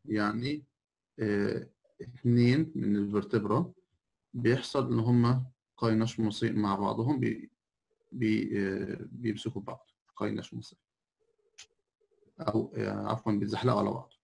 يعني آه، اثنين من الفرتبرا بيحصل ان هم قايناش مصي مع بعضهم بي بي آه، بيمسكوا بعض قايناش مصي او آه، عفوا بيتزحلقوا على بعض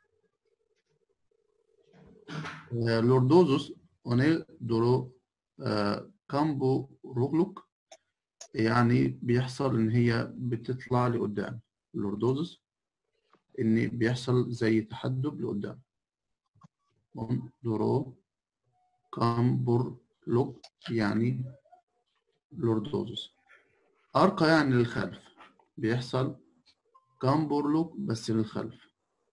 آه، لوردوزوس اوني دورو آه، كامبو روغلوك يعني بيحصل ان هي بتطلع لقدام اللوردوزس ان بيحصل زي تحدب لقدام اون دورو كامبور لوك يعني لوردوزس ارقى يعني للخلف بيحصل كامبور لوك بس للخلف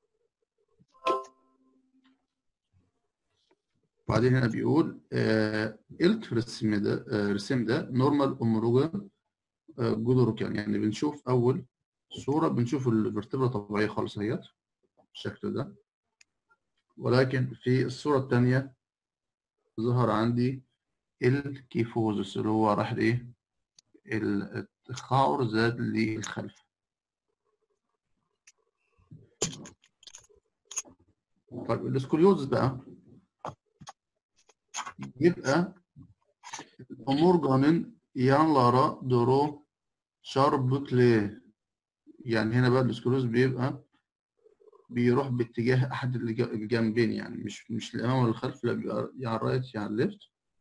وبعدين هنا بيقول آه الت رسم ده آه رسم ده نورمال امروجا آه جودوروكان يعني بنشوف اول صوره بنشوف الفرتبرا طبيعيه خالص اهيت بالشكل ده ولكن في الصوره الثانيه ظهر عندي الكيفوزس اللي هو راح لايه التخاعر زاد للخلف طيب الاسكوليوزس بقى يبقى omurganın yanlara doğru çarpıklığı يعني هنا بقى الاسكلوز بيبقى بيروح باتجاه احد الج- الجنبين يعني مش مش الامام ولا الخلف لا بيبقى يا على الرايت يا على الليفت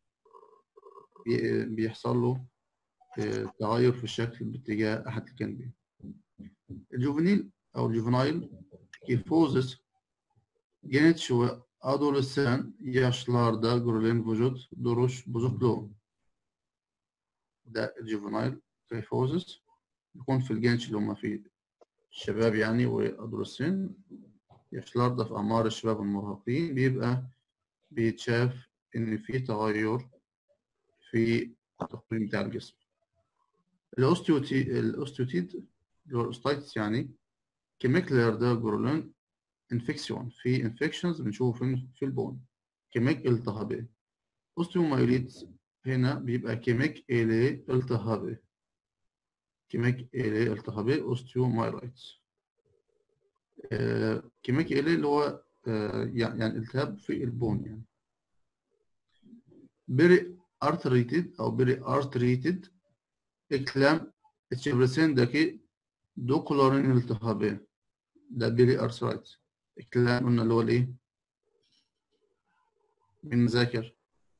بي- بيحصل له آه، تغير في الشكل باتجاه احد الجنبين الجوفينيل او الجوفينايل كيفوزس genç ve adolesan yaşlarda görülen vücut duruş bozukluğu. ده الجوفينايل كيفوزس يكون في الجنش اللي هم في الشباب يعني وادولسين yaşlarda في اعمار الشباب المراهقين بيبقى بيتشاف ان في تغير في التقويم بتاع الجسم الاوستيوتي الاوستيوتيد اللي هو الاوستايتس يعني كيميكلerde görülen انفكسيون في انفكشنز بنشوف في البون كيميك التهابي اوستيومايليت هنا بيبقى كيميك إلي التهابي كيميك إلي التهابي اوستيومايلايتس آه، كيميك إلي اللي هو آه، يعني يعني التهاب في البون يعني بيري ارتريتد او بيري ارتريتد اكلام çevresindeki dokuların iltihabı ده بيري ارثرايتس الكلام قلنا اللي هو الايه؟ مين مذاكر؟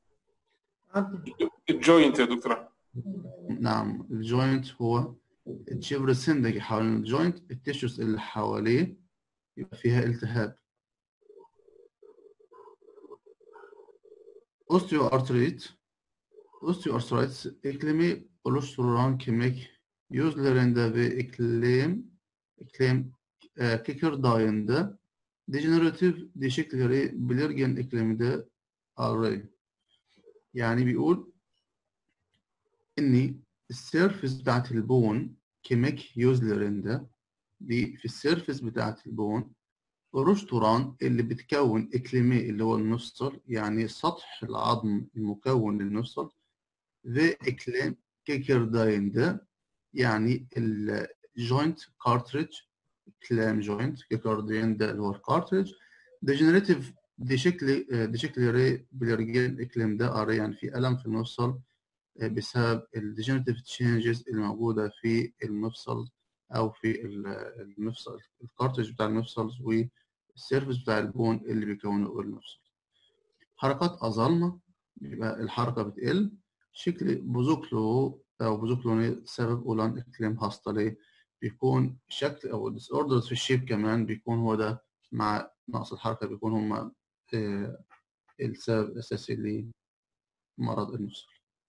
الجوينت يا دكتور نعم الجوينت هو الشيفرسندجي حوالين الجوينت التيشوز اللي حواليه يبقى فيها التهاب اوستيو ارتريت اوستيو ارثرايتس eklemi oluşturan kemik yüzlerinde ve eklem eklem e, kıkırdağında dejeneratif değişiklikleri belirgin ekleminde arayı. يعني بيقول ان السيرفس بتاعت البون كميك يوزلرندا دي في السيرفس بتاعت البون روشتوران اللي بتكون اكليمي اللي هو المفصل يعني سطح العظم المكون للمفصل ذا اكليم كيكرداين ده يعني الجوينت كارتريج كلام جوينت كيكاردين ده اللي هو الكارتريج ديجنريتيف دي شكل دي شكل ري بالرجال اكلم ده اري يعني في الم في المفصل بسبب الديجنريتيف تشينجز الموجوده في المفصل او في ال- المفصل الكارتريج بتاع المفصل والسيرفس بتاع البون اللي بيكونه المفصل حركات أظلمة يبقى الحركة بتقل شكل بوزوكلو أو بوزوكلوني سبب olan إقليم hastalığı بيكون شكل أو disorders في الشيب كمان بيكون هو ده مع نقص الحركة بيكون هما آه، السبب الأساسي لمرض المفصل.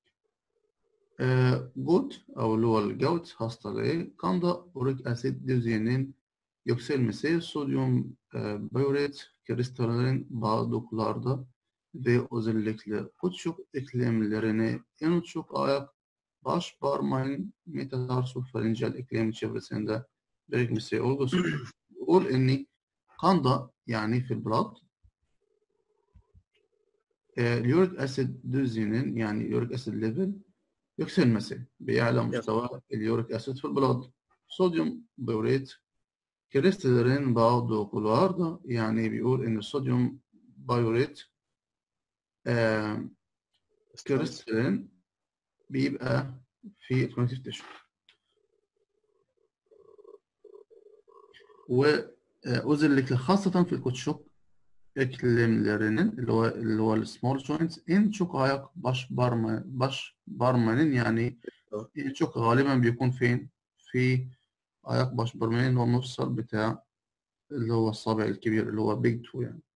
آه، جوت أو اللي هو الجوت hastalığı kanda urik asit düzeyinin yükselmesi sodyum e, bioret kristallerin bağ dokularda ve özellikle uçuk eklemlerini en uçuk ayak baş parmağın metatarsofarinjal eklem çevresinde birikmesi olgusu. يقول إن kanda yani في البلاد اليوريك اسيد دوزينين يعني يوريك اسيد ليفل يكسلمسي بيعلى مستوى اليوريك اسيد في البلاد صوديوم بيوريت كريستالين بعض كولواردا يعني بيقول إن الصوديوم بايوريت آه كريستالين بيبقى في الكونكتيف تيشو وأزلك خاصة في الكوتشوك eklemlerinin اللي هو اللي هو السمول جوينتس en çok ayak baş barma baş barmanın yani en çok غالبا بيكون فين في ayak baş barmanın والمفصل بتاع اللي هو الصابع الكبير اللي هو big toe يعني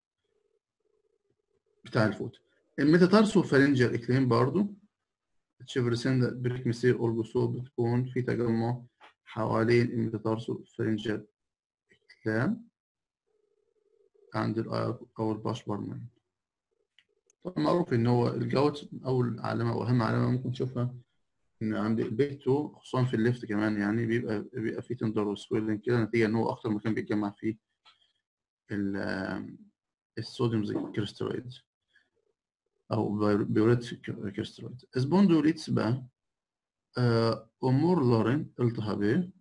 بتاع الفوت الميتاتارسو فالنجر اكلين برضو تشيفرسين بريكمسير اولجوسو بتكون في تجمع حوالين الميتاتارسو فالنجر اكلام عند الآيات أو الباش برمان طبعا معروف إن هو الجوت أول علامة أو أهم علامة ممكن تشوفها إن عند البيكتو خصوصا في الليفت كمان يعني بيبقى بيبقى فيه تندر وسويلنج كده نتيجة إن هو أكتر مكان بيتجمع فيه الصوديوم زي كريستالويد أو بيوريت كريستالويد سبوندوليتس بقى أمور لارين التهابية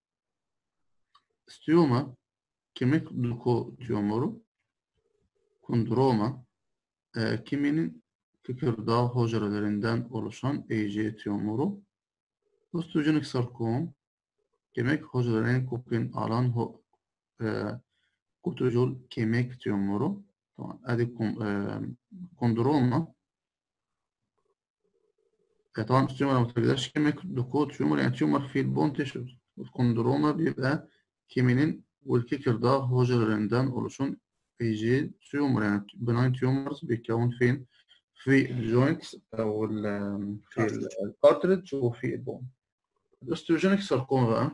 ستيوما kemik doku tümörü kondroma e, kiminin kıkırdağ hücrelerinden oluşan EC tümörü osteogenik sarkom kemik hücrelerini kopyan alan ho, e, kutucul kemik tümörü tamam ادي كوندروما طبعا التيومر ما تقدرش كيميك دوكو تيومر يعني تيومر في البون تيشو الكوندروما بيبقى كيمينين والكيكرداغ هوجرلندان oluşan بيجي تيومر يعني benign tumors بيتكون فين؟ في الجوينتس أو ال في الكارتريدج وفي البون الاستروجينيك ساركوما بقى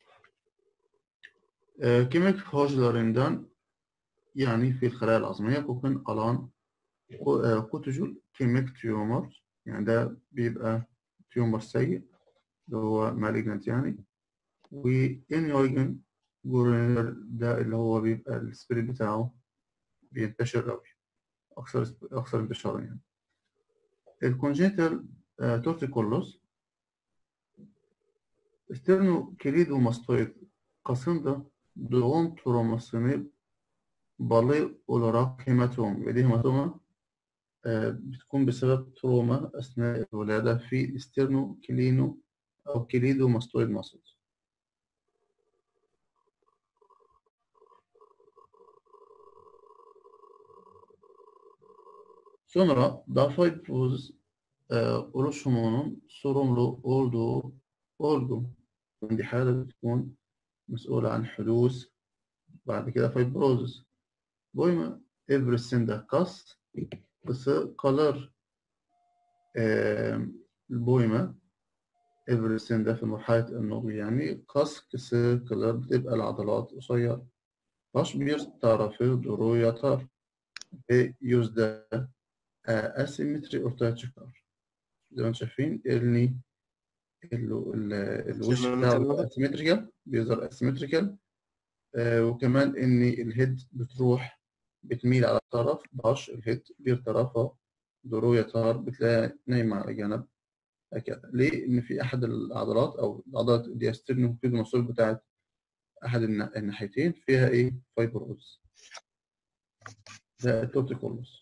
كيميك هوجلرندان يعني في الخلايا العظمية ممكن ألان كوتوجول كيميك تيومر يعني ده بيبقى تيومر سيء اللي هو مالجنت يعني وإن جورنر ده اللي هو بيبقى السبريد بتاعه بينتشر قوي أكثر أكثر انتشارا يعني الكونجنتال تورتيكولوس استرنو كليدو ماستويد kasında doğum travmasını balı olarak hematom ve hematoma بتكون بسبب تروما أثناء الولادة في استرنو كلينو أو كليدو ماستويد ماسلز Sonra dafibroz e, oluşumunun sorumlu olduğu olgu عندي حالة بتكون مسؤولة عن حدوث بعد كده فايبروزس بويما إفرسندا قص بس قلر البويمة إفرسندا في مرحلة النضج يعني قص كسر قلر بتبقى العضلات قصيرة باش بير tarafı doğru yatar ve yüzde اسيمتري ortaya çıkar. زي ما انتم شايفين اللي الوش بتاعه اسيمتريكال بيظهر اسيمتريكال وكمان ان الهيد بتروح بتميل على طرف باش الهيد بيرترفها ضروري يطار بتلاقي نايمة على جنب هكذا ليه؟ إن في أحد العضلات أو العضلات الدياسترنوكليدوماسول بتاعت أحد الناحيتين فيها إيه؟ فايبروز ده التورتيكولوس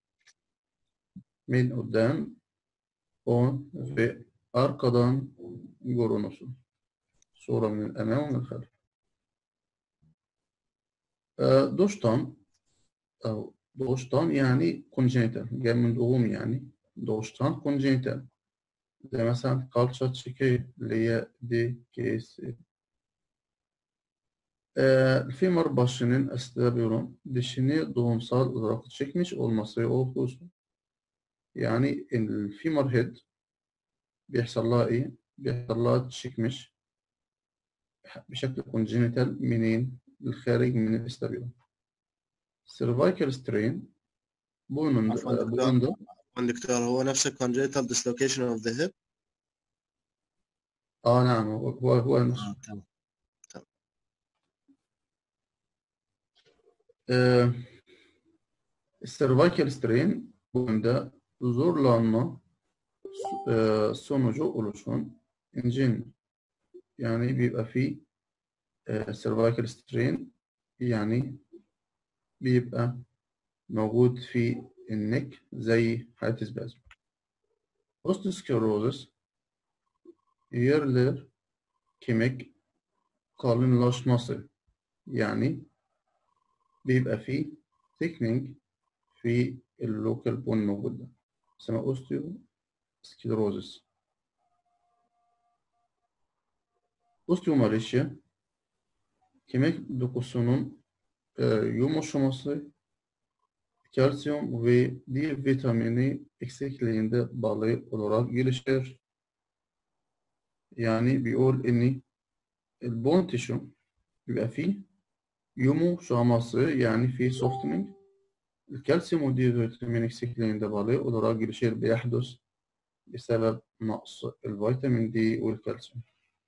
من قدام on ve arkadan görünürsün. Sonra من الأمام ومن الخلف. دوشتان أو دوشتان يعني congenital جاي من دوم يعني دوشتان congenital زي مثلا culture تشيكي اللي هي دي كيس الfemur başının estabiyorum dişini doğumsal olarak çekmiş olması olduğu يعني الفيمر هيد بيحصل لها ايه بيحصل لها تشكمش بشكل كونجينيتال منين الخارج من الاستابيوم سيرفايكال سترين بويمند بويمند دكتور هو نفس الكونجينيتال ديسلوكيشن اوف ذا هيب اه نعم هو هو, هو نفسه اه تمام تمام آه السيرفايكال سترين بويمد zorlanma sonucu oluşan incin yani بيبقى فيه سيرفايكال سترين يعني بيبقى موجود في النك زي حالة سبازم اوستوسكلروزس يرلر كيميك كولين لوش ماسل يعني بيبقى فيه thickening في اللوكال بون موجود ده اسمها اوستيو سكلروزس osteomalacia kemik dokusunun e, yumuşaması, kalsiyum ve D vitamini eksikliğinde bağlı olarak gelişir. Yani بيقول إن البون تيشو بيبقى فيه yumuşaması yani في softening الكالسيوم ودي فيتامين eksikliğinde bağlı olarak gelişir بيحدث بسبب نقص الفيتامين دي والكالسيوم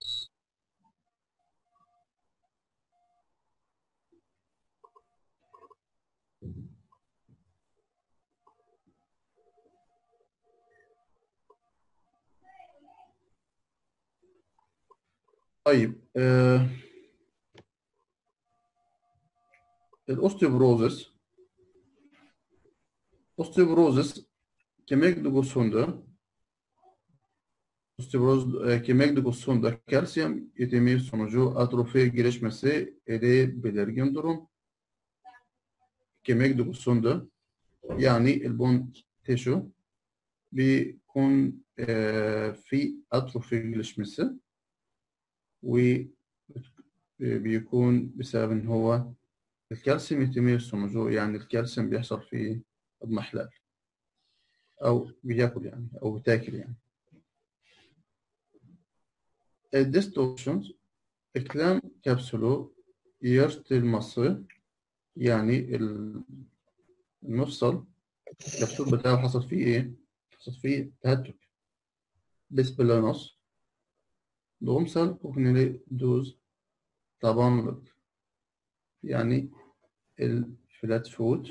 طيب آه الاوستيوبروزس osteoporosis kemik dokusunda osteoporoz e, kemik dokusunda kalsiyum yetimi sonucu atrofi gelişmesi ele belirgin durum. Kemik dokusunda yani البون تيشو بيكون آه، في أطروفي gelişmesi وبيكون بسبب إن هو الكالسيوم يتميز sonucu يعني الكالسيوم بيحصل في اضمحلال أو بياكل يعني أو بتاكل يعني الديستورشنز إكلام كبسولو يرتلması يعني المفصل الكبسول بتاعه حصل فيه إيه؟ حصل فيه تهتك بالنسبة للنص doğumsal kognili دوز tabanlık yani الفلات فوت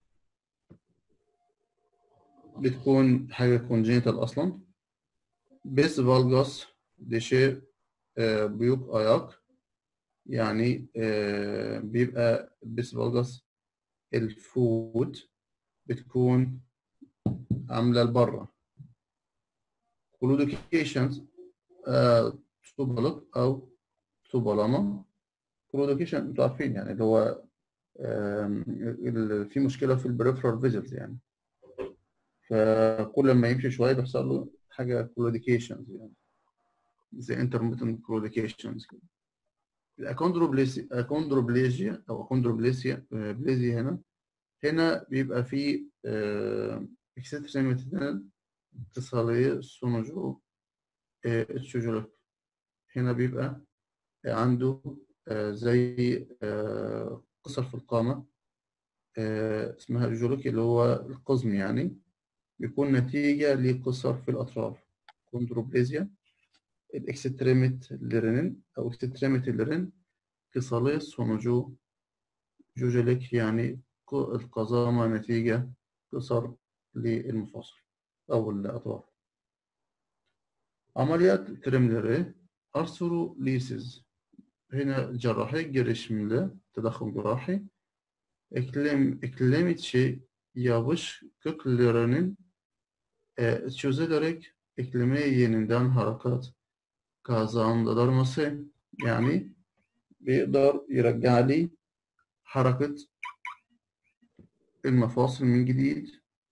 بتكون حاجة كونجينيتال أصلا بس فالجاس دي شيء آه، بيوك أياك يعني آه، بيبقى بس فالجاس الفوت بتكون عاملة لبره كلوديكيشنز توبالوك أو توبالاما كلوديكيشن انتوا عارفين يعني اللي هو آم، ال- في مشكلة في البريفرال فيجلز يعني فكل ما يمشي شوية بيحصل له حاجة كلوديكيشنز يعني زي intermittent كلوديكيشنز كده الأكوندروبليسيا أكوندروبليجيا أو أكوندروبليسيا آه، بليزيا هنا هنا بيبقى في اكستريميتال اتصالية sonucu آه، الشجرة هنا بيبقى عنده آه، زي آه، قصر في القامة آه، اسمها الجولوكي اللي هو القزم يعني بيكون نتيجة لقصر في الأطراف كوندروبليزيا الإكستريميت ليرين أو إكستريميت ليرين قصالية sonucu جوجليك يعني ق- القزامة نتيجة قصر للمفاصل أو الأطراف عمليات تريملري أرثروليسيز هنا جراحي girişiminde تدخل جراحي eklem, eklem içi yavaş köklerinin e, çözülerek ekleme yeniden hareket kazandırması yani بيقدر يرجع لي حركة المفاصل من جديد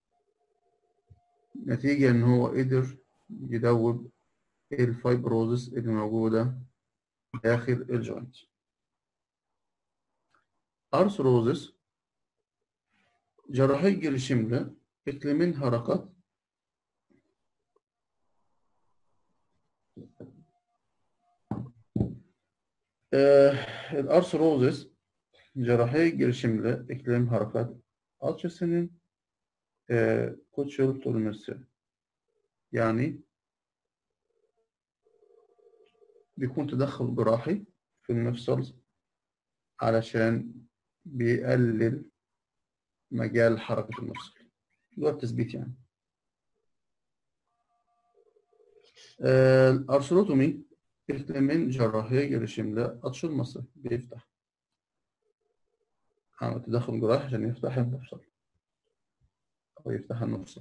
نتيجة إن هو قدر يدوب الفايبروزس اللي موجودة داخل الجوينت أرثروزس جراحي girişimle eklemin harekat Ee, الأرثروزس جراحي girişimle eklem harekat alçısının e, küçültülmesi يعني بيكون تدخل جراحي في المفصل علشان بيقلل مجال حركة المفصل اللي هو التثبيت يعني آه، الأرثروتومي İklimin cerrahiye girişimle açılması بيفتح عمل تدخل جراحي عشان يفتح المفصل أو يفتح المفصل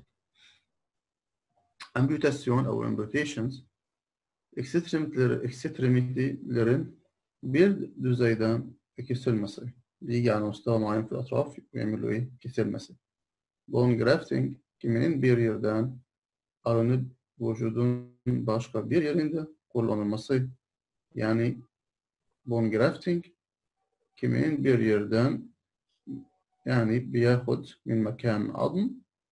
amputation أو amputations ekstremitelerin bir düzeyden kesilmesi. بيجي على مستوى معين في الأطراف ويعملوا إيه؟ kesilmesi. Bone grafting kiminin bir yerden alınıp vücudun başka bir yerinde kullanılması. Yani bone grafting kiminin bir yerden يعني بياخد من مكان عظم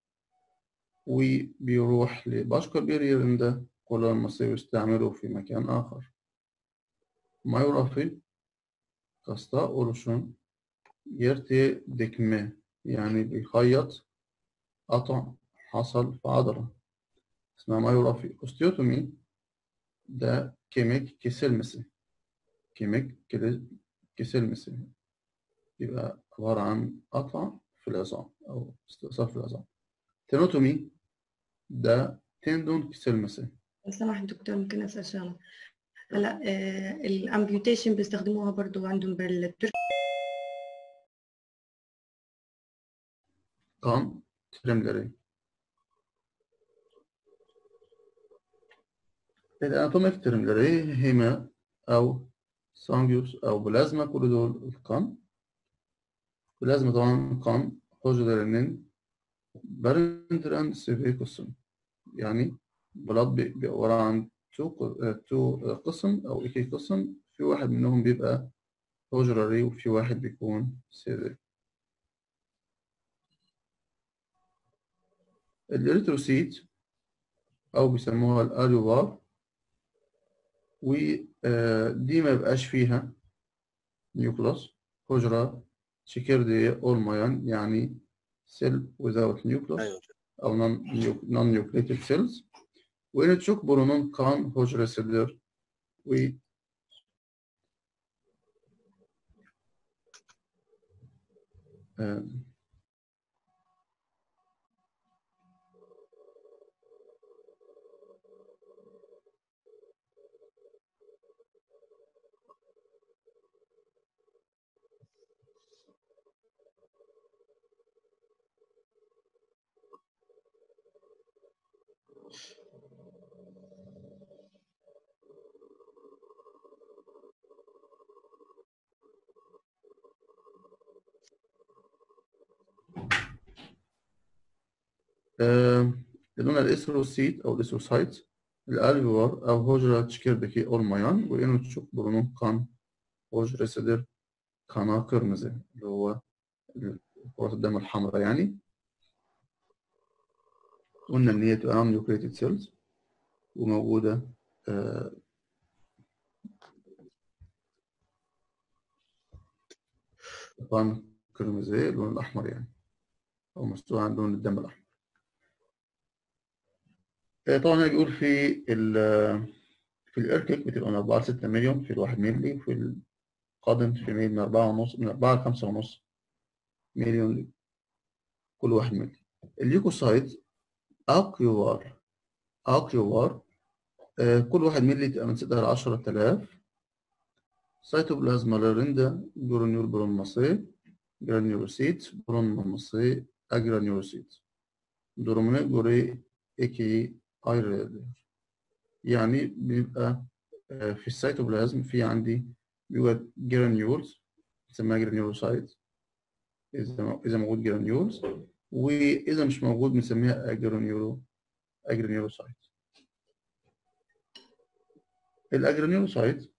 وبيروح لبشكة bir yerinde kullanılması يستعمله في مكان آخر. Mayografi kasta oluşun يرتي دكمة يعني بيخيط قطع حصل في عضلة اسمها مايورافي اوستيوتومي ده كيميك كيسلمسي كيميك كيسلمسي يبقى عبارة عن قطع في العظام أو استئصال في العظام تينوتومي ده تندون كيسلمسي لو سمحت دكتور ممكن اسال شغله هلا آه الامبيوتيشن بيستخدموها برضو عندهم بالتركي kan terimleri. الاناتوميك terimleri هما أو سانجيوس أو بلازما كل دول القان بلازما طبعا قان hücrelerinin barındıran seviye kısım. Yani blood بيبقى عبارة عن تو تو قسم أو إكي قسم في واحد منهم بيبقى حجرري وفي واحد بيكون سيري الإريثروسيت أو بيسموها الأليوفار ودي ما يبقاش فيها نيوكلاس حجرة شكردية olmayan يعني cell without nucleus أيوة. أو non-nucleated cells وإن çok burunun kan hücresidir ve Bunlar erythrosit أو erythrocyte الألفيولار أو hücre çekirdeği olmayan ve en çok burunun kan hücresidir. Kana kırmızı اللي هو كرة الدم الحمراء يعني قلنا إن هي تبقى non-nucleated cells وموجودة آه، طبعا كرمزية اللون الأحمر يعني أو مستوى عن لون الدم الأحمر آه، طبعا هنا بيقول في ال في الإركك بتبقى من 4 ل 6 مليون في الواحد ملي وفي القادم في ميل من 4 ونص من 4 ل 5 ونص مليون كل واحد ملي الليوكوسايت أكيوار أكيوار آه، كل واحد ملي تبقى من 6 ل 10000 سيتوبلازما لاريندا جرانيول برونماسي جرانيولوسيت برونماسي أجرانيولوسيت دروميني جوري إيكي أيريدر يعني بيبقى آه، في السيتوبلازم في عندي بيوجد جرانيولز بتسميها جرانيولوسايت إذا إذا موجود جرانيولز وإذا مش موجود بنسميها أجرانيولو أجرانيولوسايت الأجرانيولوسايت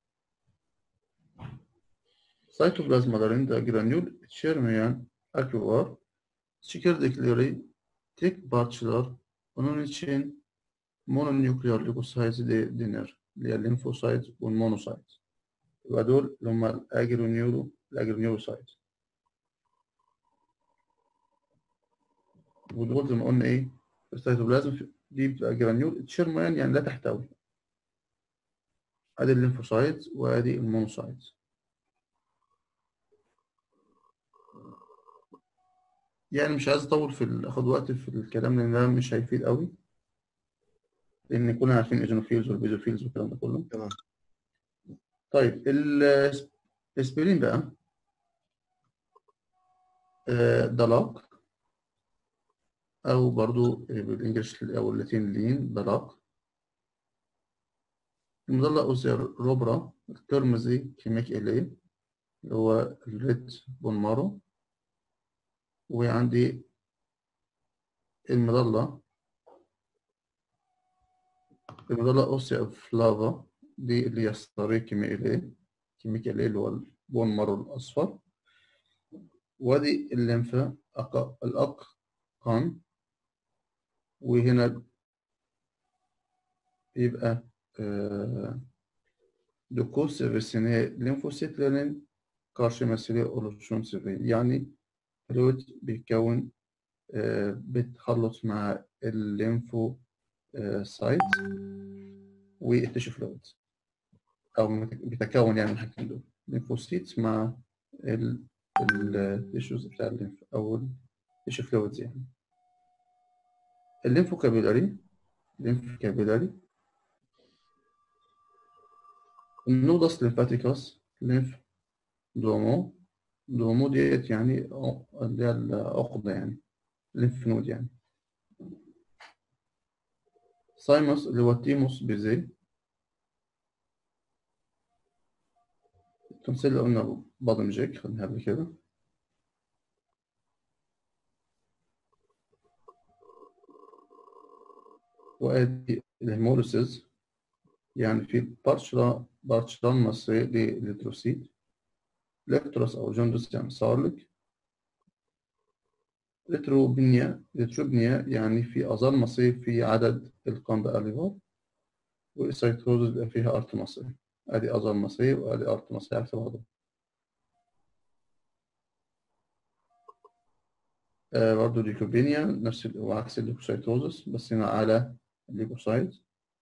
Sitoplazmalarında granül içermeyen akü Çekirdekleri tek parçalar. Onun için mononükleer leukosit de denir. Lenfosit ve monosit. وهدول اللي هم الاجرونيولو الاجرونيولوسايت ودول زي ما قلنا ايه السيتوبلازم دي بتبقى جرانيول تشيرمان يعني لا تحتوي ادي الليمفوسايت وادي المونوسايت يعني مش عايز اطول في ال- اخد وقت في الكلام لان ده مش هيفيد قوي لان كلنا عارفين الايزونوفيلز والبيزوفيلز والكلام ده كله تمام طيب الاسبرين بقى آه، دلاق او برضو بالانجلش او اللاتين لين دلاق المضلة أوزير روبرا الترمزي كيميك إليه اللي هو الريد بون مارو وعندي المظلة المظلة أوسيا فلافا دي اللي هي الصاري كيميكالي كيميكالي اللي هو البون مارو الأصفر وادي الليمفا أق- الأققان وهنا يبقى dokuz seviyesine lenfositlerin karşı mesele oluşum seviye يعني فلويد بيتكون آه، بتخلط مع الليمفو آه، سايت والتيشو فلويد او بيتكون يعني من الحاجتين دول ليمفوسيت مع ال- التيشوز بتاع الليمف او التيشو فلويدز يعني الليمفو كابيلاري الليمف كابيلاري النودس ليمفاتيكوس ليمف دومو دومو ديت يعني عق- اللي هي العقدة يعني ليمف نود يعني سايموس اللي هو تيموس بيزي التمثيل اللي قلنا بادمجيك خدناها قبل كده وادي الهيموليسيس يعني في بارشرا بارشران مصري للإلكتروسيت لكتروس أو جندس يعني صارلك لتروبنيا لتروبنيا يعني في أظل مصري في عدد القان بقى ليفر وإسيتروز بيبقى فيها أرت مصري أدي أظل مصري وأدي أرت مصري عكس بعضهم آه برضه ليكوبينيا نفس ال- وعكس الليكوسيتوزس بس هنا على الليكوسايت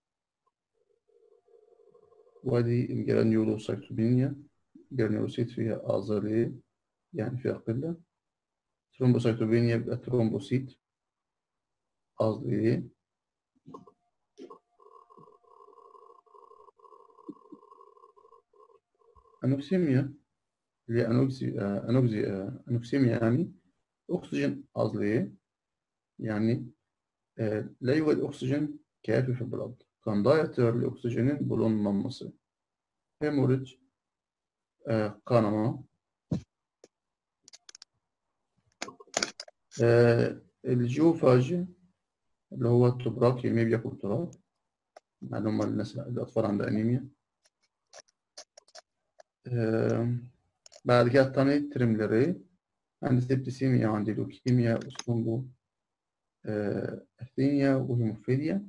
وادي الجرانيولوسيتوبينيا جرانيولوسيت فيها أعضلية يعني فيها قلة ترومبوسيتوبينيا يبقى ترومبوسيت أعضلية أنوكسيميا اللي هي أنوكسي آه، أنوكسي آه، أنوكسيميا يعني أكسجين عضلية يعني آه، لا يوجد أكسجين كافي في البلد كان دايتر لأكسجين بلون مصري هيموريج آه، قنمة آه، الجيوفاج اللي هو التبراك يمي بياكل تراب معلومة للناس الأطفال عندها أنيميا آه، بعد كده التاني تريملري عندي سيبتسيميا وعندي لوكيميا وسكونجو آه، أثينيا وهيموفيليا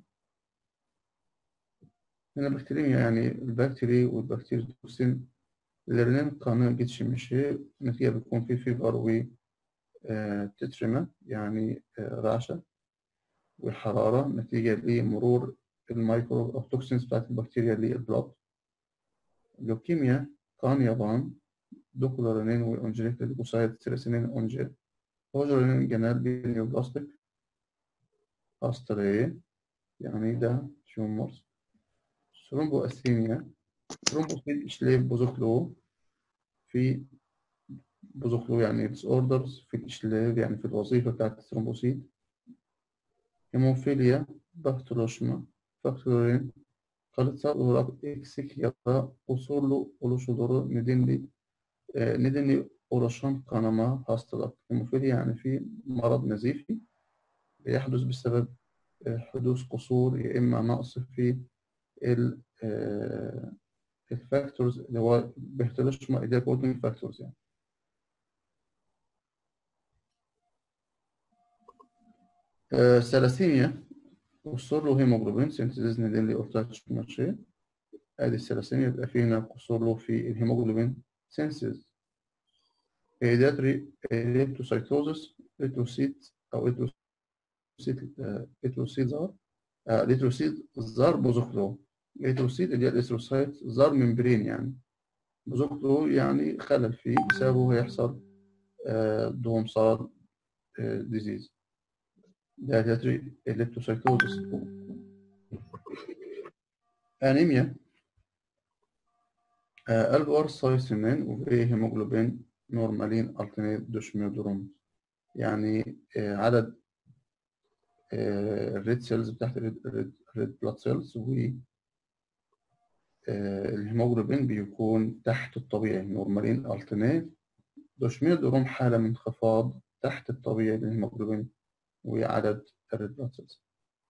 هنا بكتيريميا يعني البكتيري والبكتيريوسين الرنين قانون geçirmişi نتيجة بتكون في فيفر و آه، تترمة يعني آه، رعشة وحرارة نتيجة لمرور الميكروب أو توكسينز بتاعت البكتيريا للبلد لوكيميا كان يابان دوكولارينين وأنجليك لليكوسايد سيرسينين أنجل هوجرينين جنال بينيوبلاستيك أستري يعني ده تيومرز ثرومبو أثينيا ثرومبوسيل إشليف بوزوكلو في بوزوكلو يعني disorders في الإشلال يعني في الوظيفة بتاعت الثرومبوسيت هيموفيليا باktoloşma faktörlerin kalıtsal olarak eksik ya da kusurlu oluşuları nedeni e, nedeni oluşan kanama hastalık. هيموفيليا يعني في مرض نزيفي يحدث بسبب آه، حدوث قصور يا إما نقص في ال آه، الفاكتورز اللي هو بيختلفش ما إذا كودين فاكتورز يعني آه، ثلاسيميا قصور له هيموجلوبين سينثيزيز ندين لي أورتاكش ماتشي ادي الثلاسيميا يبقى في هنا قصور له في الهيموجلوبين سينثيز هيداتري ليتوسايتوزس ليتوسيت او ليتوسيت آه، ليتوسيت زار آه، ليتوسيت زار بوزوكلو ليتوسيت اللي هي الإثروسايت زار ممبرين يعني بوزوكلو يعني خلل فيه بسببه هيحصل آه، دومصار ديزيز ده هيداتري ليتوسايتوزس أنيميا آه، الفار سايسينين وهيموجلوبين نورمالين التينيت دوشميودروم يعني آه، عدد الريد سيلز بتاعت الريد بلاد سيلز و آه، الهيموجلوبين بيكون تحت الطبيعي نورمالين التينيت دوشميودروم حالة من انخفاض تحت الطبيعي للهيموجلوبين وعدد الريد بلاد سيلز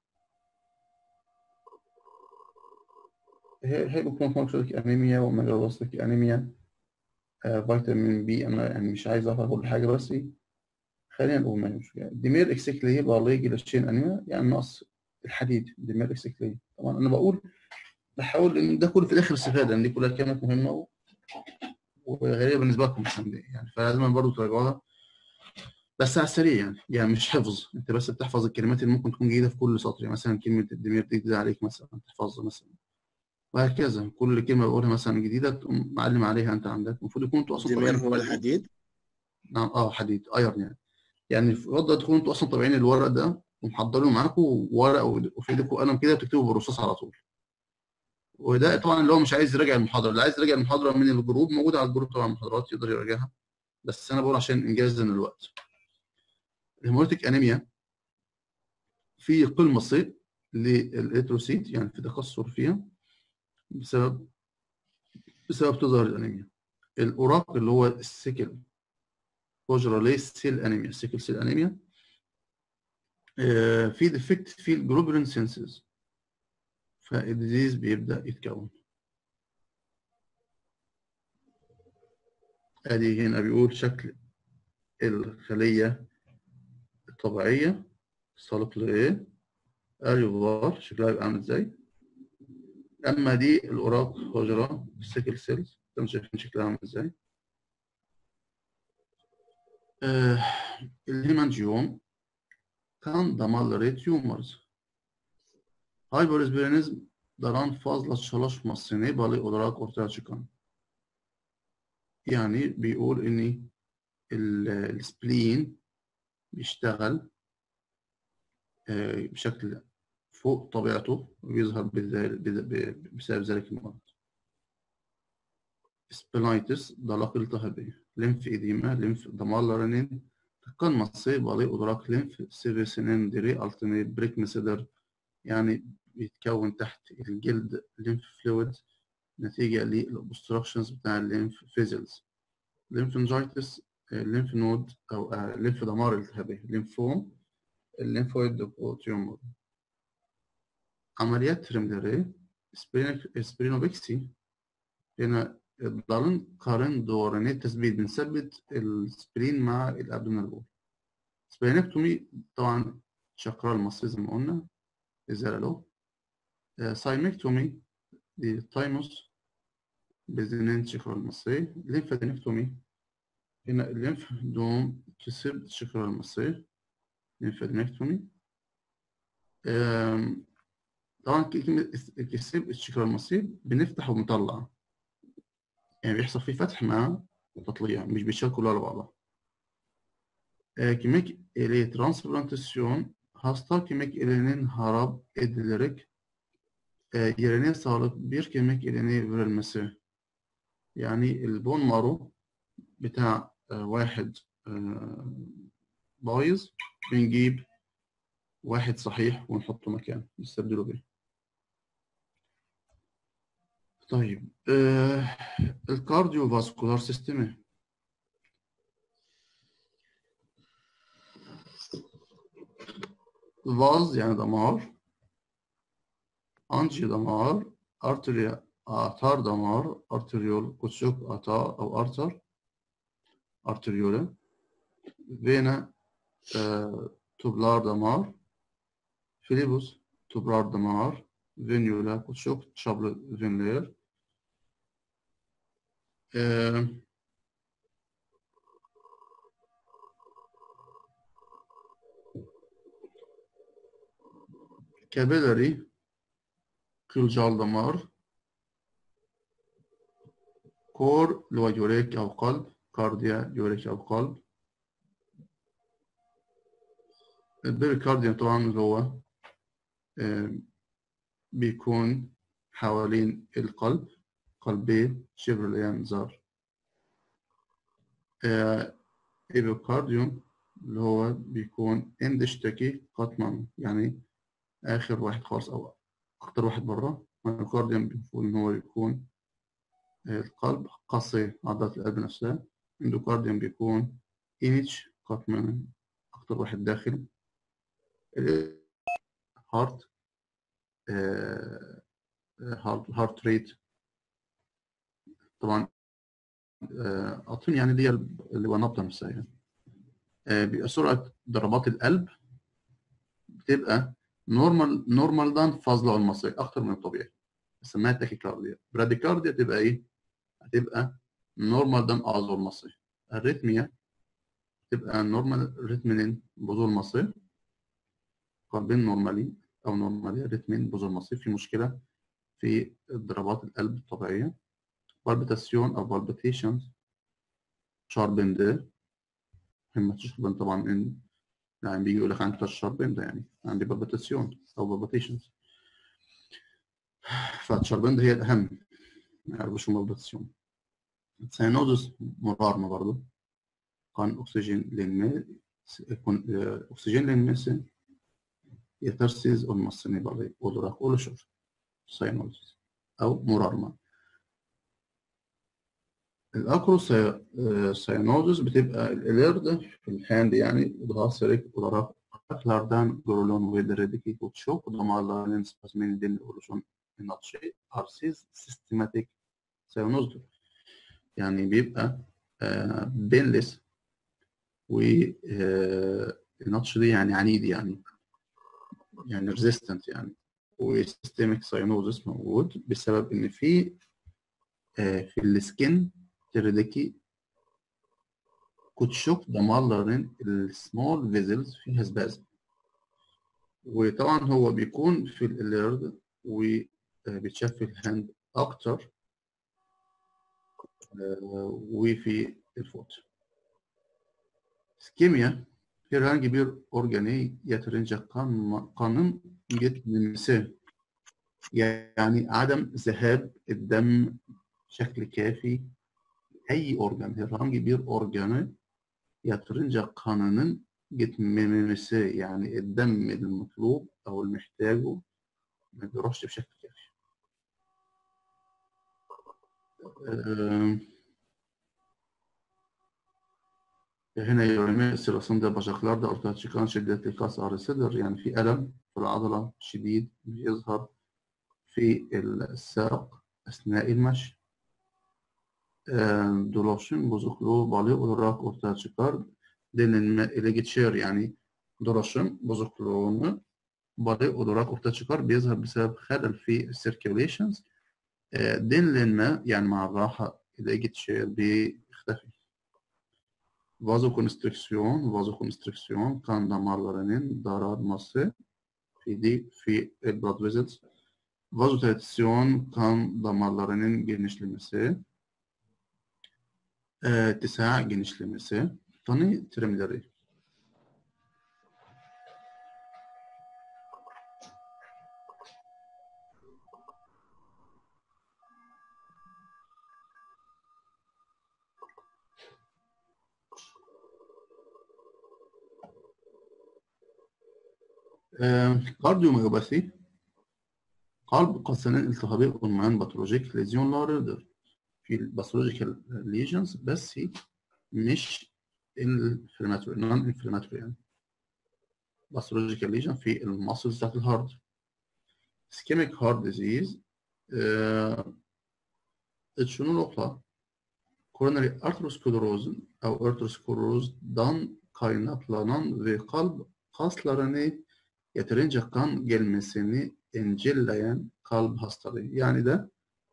هي هي بتكون فانكشنال انيميا وميجالوبلاستيك انيميا آه فيتامين بي انا يعني مش عايز اعرف كل حاجه بس خلينا نقول ما هي مشكله ديمير اكسيكليه باليجي للشين انيميا يعني نقص الحديد ديمير اكسيكليه طبعا انا بقول بحاول ان ده كله في الاخر استفاده ان دي كلها كلمات مهمه و... وغريبه بالنسبه لكم مثلا يعني فلازم برضه تراجعوها بس على السريع يعني يعني مش حفظ انت بس بتحفظ الكلمات اللي ممكن تكون جديده في كل سطر يعني مثلا كلمه الدمير دي جديده عليك مثلا تحفظها مثلا وهكذا كل كلمه بقولها مثلا جديده تقوم معلم عليها انت عندك المفروض يكون انتوا اصلا ديمير طابعين هو الحديد نعم اه حديد ايرن يعني يعني يفضل تكونوا انتوا اصلا طابعين الورق ده ومحضرين معاكم ورق وفي ايدكم قلم كده بتكتبوا بالرصاص على طول وده طبعا اللي هو مش عايز يراجع المحاضره اللي عايز يراجع المحاضره من الجروب موجوده على الجروب طبعا المحاضرات يقدر يراجعها بس انا بقول عشان انجاز من الوقت الهيموليتيك انيميا في قل مصير للإريثروسيت يعني في تكسر فيها بسبب بسبب تظهر الانيميا الاوراق اللي هو السيكل كوجراليس سيل انيميا السيكل سيل انيميا آه، في ديفكت في الجلوبولين سينسز فالديزيز بيبدا يتكون ادي هنا بيقول شكل الخليه الطبيعيه سالق لايه اريوفار شكلها يبقى عامل ازاي اما دي الاوراق حجره السيكل سيلز انتم شايفين شكلها عامل ازاي آه الهيمانجيوم kan damarları tumors. Hyperesberizm daran fazla çalışmasını bağlı olarak ortaya çıkan. يعني بيقول ان ال- السبلين بيشتغل آه، بشكل فوق طبيعته وبيظهر بذل- بذ- بسبب ذلك المرض. سبلايتس dalak iltihabi, lenf edema, lenf damarlarının tıkanması bağlı olarak lenf seviyesinin deri altını birikmesidir. Yani بيتكون تحت الجلد lymph fluid نتيجة للobstructions بتاع الليمف فيزلز lymphangitis lymph node أو lymph دمار التهابي lymphoma الليمفويد تيومر عمليات ترمدري سبرينوبكسي هنا الضلن قارن دورانية تثبيت بنثبت السبرين مع الابدومينال وول سبرينكتومي طبعا شقراء المصري زي ما قلنا ازالة له آه، سايمكتومي دي التايموس بزنين شقراء المصري ليمفادينكتومي هنا الليمف دوم كسب شقراء المصري ليمفادينكتومي آم، طبعا كلمة كسب الشقراء المصري بنفتح وبنطلع يعني بيحصل فيه فتح مع تطليع مش بيشتغل كله على بعضها Ee, kemik iliği transplantasyon hasta kemik iliğinin harap edilerek e, yerine sağlık bir kemik iliğine verilmesi. يعني البون مارو بتاع آه، واحد آه، بايظ بنجيب واحد صحيح ونحطه مكانه نستبدله بيه طيب آه، الكارديو فاسكولار سيستمي فاز يعني دمار انجي دمار ارتريا اثار دمار ارتريول كتشوك اتا او ارتر ارتريولا فينا آه، توبلار دمار فيليبوس توبلار دمار فينيولا كتشوك شابل فينلير آه، كابيلاري كلجال دمار كور اللي هو يوريك أو قلب كارديا يوريك أو قلب البيريكارديوم طبعا اللي هو آه، بيكون حوالين القلب قلبي شيفرليان زار آه، ايبوكارديوم اللي هو بيكون اندشتكي قطما يعني اخر واحد خالص او اكتر واحد بره مايوكارديوم المفروض ان هو يكون القلب قصي عضلات القلب نفسها اندوكارديوم بيكون انيتش قطما اكتر واحد داخل هارت هارت هارت ريت طبعا آه، اظن يعني دي اللي هو النبضه نفسها يعني آه، بيبقى سرعه ضربات القلب بتبقى نورمال نورمال دان فاضله على المصري اكتر من الطبيعي بنسميها تاكيكارديا براديكارديا تبقى ايه؟ هتبقى نورمال دان اعذر المصري الريتميا تبقى نورمال ريتمين بذور المصري قلبين نورمالي او نورمالي ريتمين بذور المصري في مشكله في ضربات القلب الطبيعيه بالبيتاسيون او بالبيتيشنز شاربند هم تشربن طبعا ان يعني بيجي يقول لك عندي شاربند يعني عندي بالبيتاسيون او بالبيتيشنز فالشاربند هي الاهم ما يعرفوش بالبيتاسيون ساينوزس مرارمه برضه كان اكسجين للماء يكون اكسجين للماء يترسز المصني بالي ودراك ولشر ساينوزس او مرارمه الاكروساينوزس بتبقى الاليرد في الهاند يعني ودغاسرك ودراك اكلاردان جرولون ويدريديكي وتشوك ودمالا سباسمين دين اولوشون النطشي ارسيز سيستماتيك ساينوزس يعني بيبقى بينلس و النطش دي يعني عنيد يعني يعني ريزيستنت يعني وسيستميك ساينوزس موجود بسبب ان في في السكن تردكي كوتشوك دمالرين السمول فيزلز فيها سبازم وطبعا هو بيكون في الاليرد وبيتشاف في الهاند اكتر وفي الفوت سكيميا herhangi bir organe yeterince kan, kanın gitmemesi يعني عدم ذهاب الدم بشكل كافي أي organ herhangi bir organı yeterince kanının gitmemesi يعني الدم المطلوب أو المحتاجه ما بيروحش بشكل كافي أه هنا يوميا sırasında bacaklarda ortaya çıkan şiddetli kas ağrısıdır. Yani في ألم في العضلة شديد بيظهر في الساق أثناء المشي. dolaşım bozukluğu balığı olarak ortaya çıkar. Denilme ile geçer yani dolaşım bozukluğunu balığı olarak ortaya çıkar. بيظهر بسبب خلل في circulations. denilenme yani مع الراحة ile geçer بيختفي. vazokonstrüksiyon, vazokonstrüksiyon kan damarlarının daralması fi, fi blood vessels, vazotensiyon kan damarlarının genişlemesi, اتساع genişlemesi, tanı terimleri. Kardiyomiyopati kalp kasının iltihabı olmayan patolojik lezyonlarıdır. في pathological lesions بس مش inflammatory non inflammatory يعني pathological lesion في المسلز بتاعت الهارت ischemic heart disease آه شنو نقطة coronary arteriosclerosis أو arteriosclerose'dan kaynaklanan ve kalp kaslarını yeterince kan gelmesini engelleyen kalp hastalığı. Yani de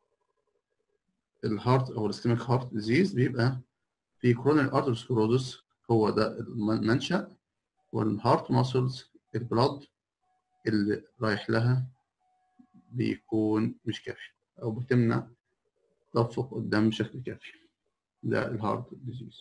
الهارت او الاسكيميك هارت ديزيز بيبقى في كوروناري ارتروسكلروزس هو ده المنشأ والهارت ماسلز البلاد اللي رايح لها بيكون مش كافي او بتمنع تدفق الدم بشكل كافي ده الهارت ديزيز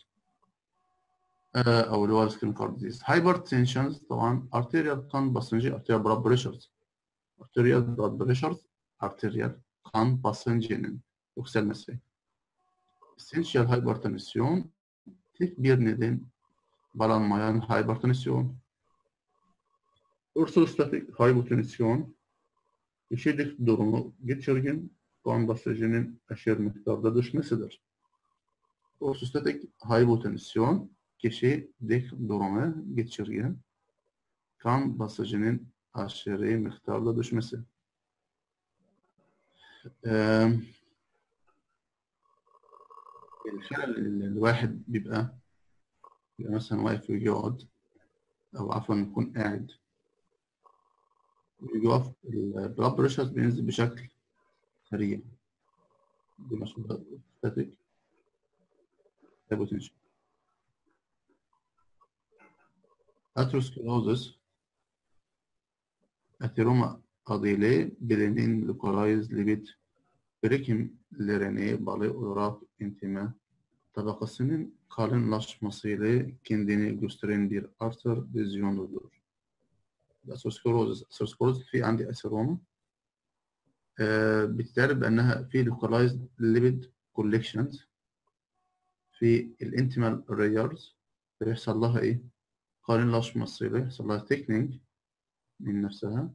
او اللي هو الاسكيميك هارت ديزيز هايبر تنشنز طبعا ارتيريال قان باسنجي ارتيريال بلاد بريشرز ارتيريال بلاد بريشرز ارتيريال kan basıncının yükselmesi. Essential hipertansiyon tek bir neden bağlanmayan hipertansiyon. Ortostatik hipotansiyon kişilik durumu geçirgen kan basıncının aşırı miktarda düşmesidir. Ortostatik hipotansiyon kişilik durumu geçirgen kan basıncının aşırı miktarda düşmesi. Ee, الفعل اللي الواحد بيبقى بيبقى مثلا واقف ويجي يقعد أو عفوا يكون قاعد ويجي يقف البلاد بريشر بينزل بشكل سريع دي مسؤولة ستاتيك هايبوتنشن أتروسكلوزس أثيروما أديلي بلينين لوكالايز ليبيد birikimlerini bağlı olarak intime tabakasının kalınlaşmasıyla kendini gösteren bir arter lezyonudur. الأسوسكلوزس الأسوسكلوزس في عندي أسيروما آه بتتعرف بأنها في localized lipid collections في الانتيمال ريرز بيحصل لها إيه؟ قالنlaşmasıyla يحصل لها thickening من نفسها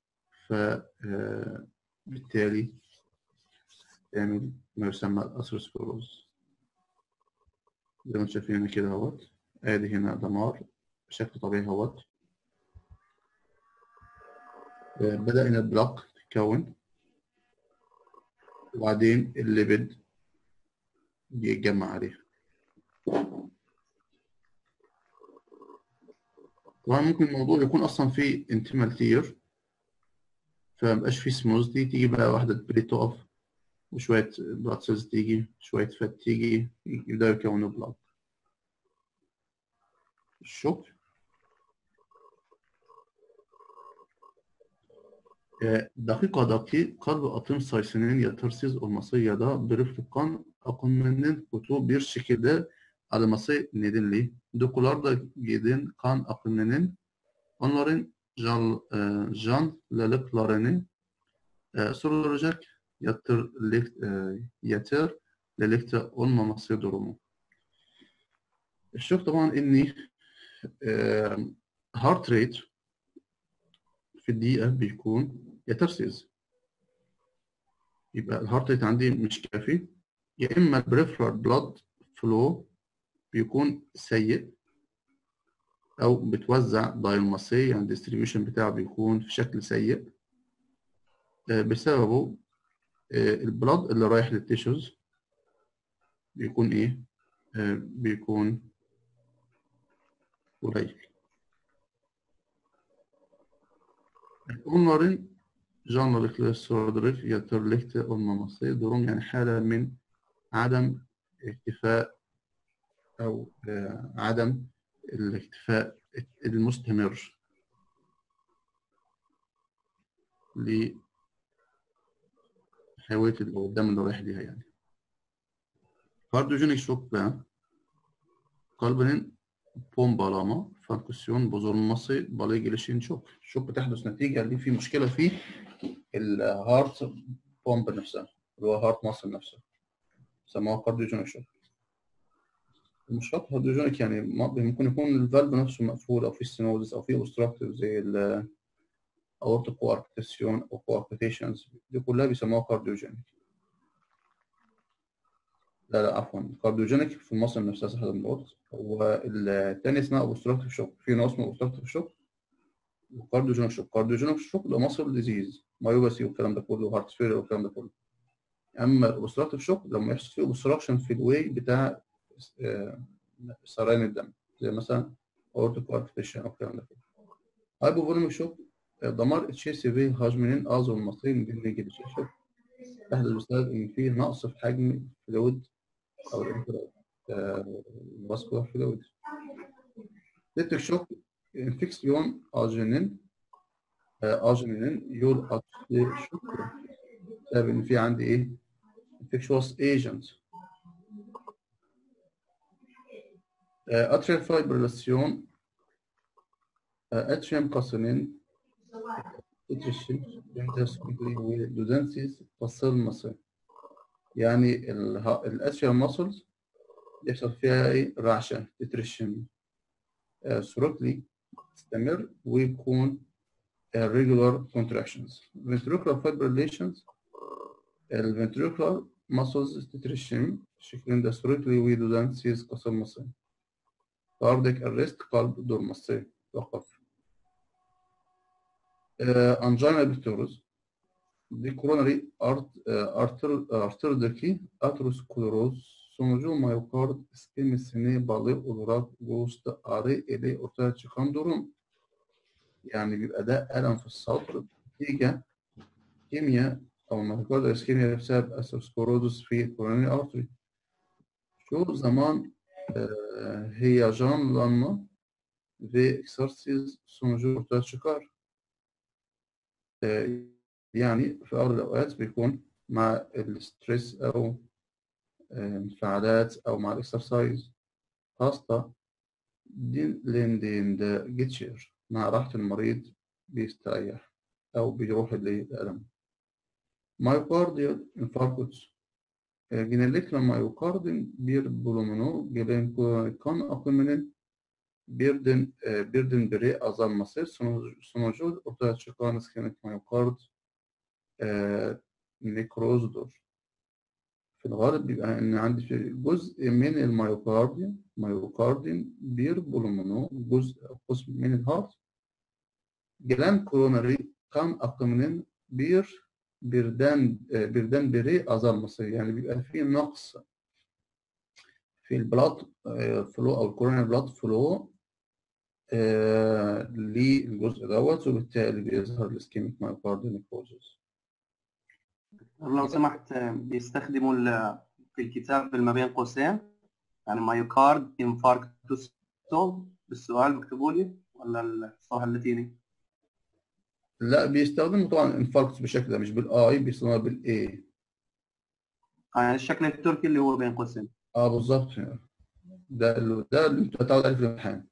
فبالتالي تعمل ما يسمى الأثيروسكلوز زي ما انتم شايفين كده اهوت ادي هنا دمار بشكل طبيعي اهوت بدأ هنا البلاك تتكون وبعدين الليبيد بيتجمع عليه طبعا ممكن الموضوع يكون اصلا فيه انتمال تير فمبقاش فيه سموزلي تيجي بقى واحدة بري تقف وشوية بلاد سيلز تيجي شوية فات تيجي يبدأوا يكونوا بلاد الشوك dakikadaki kalp atım sayısının yetersiz olması ya da bürüflük kan akımının kötü bir şekilde alınması nedeniyle dokularda giden kan akımının onların can, canlılıklarını e, sürdürecek yatırlık, e, yeterlilikte olmaması durumu. الشوف طبعا اني هارت ريت في الدقيقة بيكون يترسز يبقى الهارت ريت عندي مش كافي يا اما البريفرال بلاد فلو بيكون سيء او بتوزع دايلماسي يعني الديستريبيوشن بتاعه بيكون في شكل سيء بسببه البلاد اللي رايح للتيشوز بيكون ايه بيكون قليل Onların canlılıkları sürdürüp yeterlilikte olmaması durum yani حالة من عدم اكتفاء أو عدم الاكتفاء المستمر لحيوية اللي قدام اللي رايح ليها يعني Kardiyogenic şok ve kalbinin pompalama fonksiyon bozulması balığı gelişin çok. شوك بتحدث نتيجة اللي في مشكلة في الهارت بومب نفسها اللي هو هارت ماسل نفسه سموها كارديوجينيك شوك مش شرط كارديوجينيك يعني ممكن يكون الفالف نفسه مقفول او في ستينوزس او في اوبستراكتيف زي ال اورتيك كواركتيشن او كواركتيشنز دي كلها بيسموها كارديوجينيك لا لا عفوا كارديوجينيك في المصل نفسها صح زي ما قلت والتاني اسمها اوبستراكتيف شوك في نوع اسمه اوبستراكتيف شوك وكارديوجينيك شوك كارديوجينيك شوك ده مصل ديزيز مايوباسي والكلام ده كله هارت فيلر والكلام ده كله اما الاوبستراكتيف شوك لما يحصل فيه اوبستراكشن في الواي بتاع سريان الدم زي مثلا اورتيك كواركتيشن او الكلام ده كله هايبوفوليميك شوك دمار اتش سي في hacminin az olması nedeniyle gelişir şok تحدث بسبب ان في نقص في حجم الفلويد او الفاسكولار فلويد سيبتك شوك انفكسيون اجينين اجينين يول اتش شوك بسبب ان في عندي ايه infectious agent atrial fibrillation atrium كاسونين تترشم انترسكوبي ودودنسيس تصل يعني الاسفل ماسلز يحصل فيها ايه رعشه تترشم ثروتلي تستمر ويكون regular contractions ventricular fibrillations الventricular muscles تترشم شكل ده ثروتلي ودودنسيس قصر مصري cardiac arrest قلب دور مصري توقف angina pectoris دي coronary art artery atherosclerosis sonucu miyokard iskemesine bağlı olarak göğüste ağrı ile ortaya çıkan durum. Yani بيبقى ده ألم في الصدر نتيجة كيمياء أو ميوكارد iskemia بسبب atherosclerosis في coronary artery. Çoğu zaman e, heyecanlanma ve egzersiz sonucu ortaya çıkar. E, يعني في أغلب الأوقات بيكون مع الستريس أو انفعالات أو مع الإكسرسايز خاصة ليندينده جيتشير مع راحة المريض بيستريح أو بيروح للألم مايوكارديال انفاركتس genellikle miyokardin bir bölümünü gelen kan akımının birden e, birdenbire azalması sonucu, sonucu ortaya çıkan iskemik miyokard e, nekrozdur. في الغالب بيبقى ان عندي في جزء من الميوكارديوم ميوكارديوم bir bölümünü جزء قسم من الهارت gelen koronari kan akımının bir birden birden biri azalması yani bيبقى في نقص في البلاد فلو او الكوروناري بلاد فلو للجزء دوت وبالتالي بيظهر الاسكيميك مايوكارديال نيكروزس لو سمحت بيستخدموا في الكتاب ما بين قوسين يعني مايوكارد انفاركتوس بالسؤال مكتوبوا لي ولا الصفحه اللاتيني؟ لا بيستخدموا طبعا انفاركتوس بشكل مش بالاي بيستخدموها بالاي يعني الشكل التركي اللي هو بين قوسين اه بالظبط ده اللي ده اللي انت هتعود عليه في الامتحان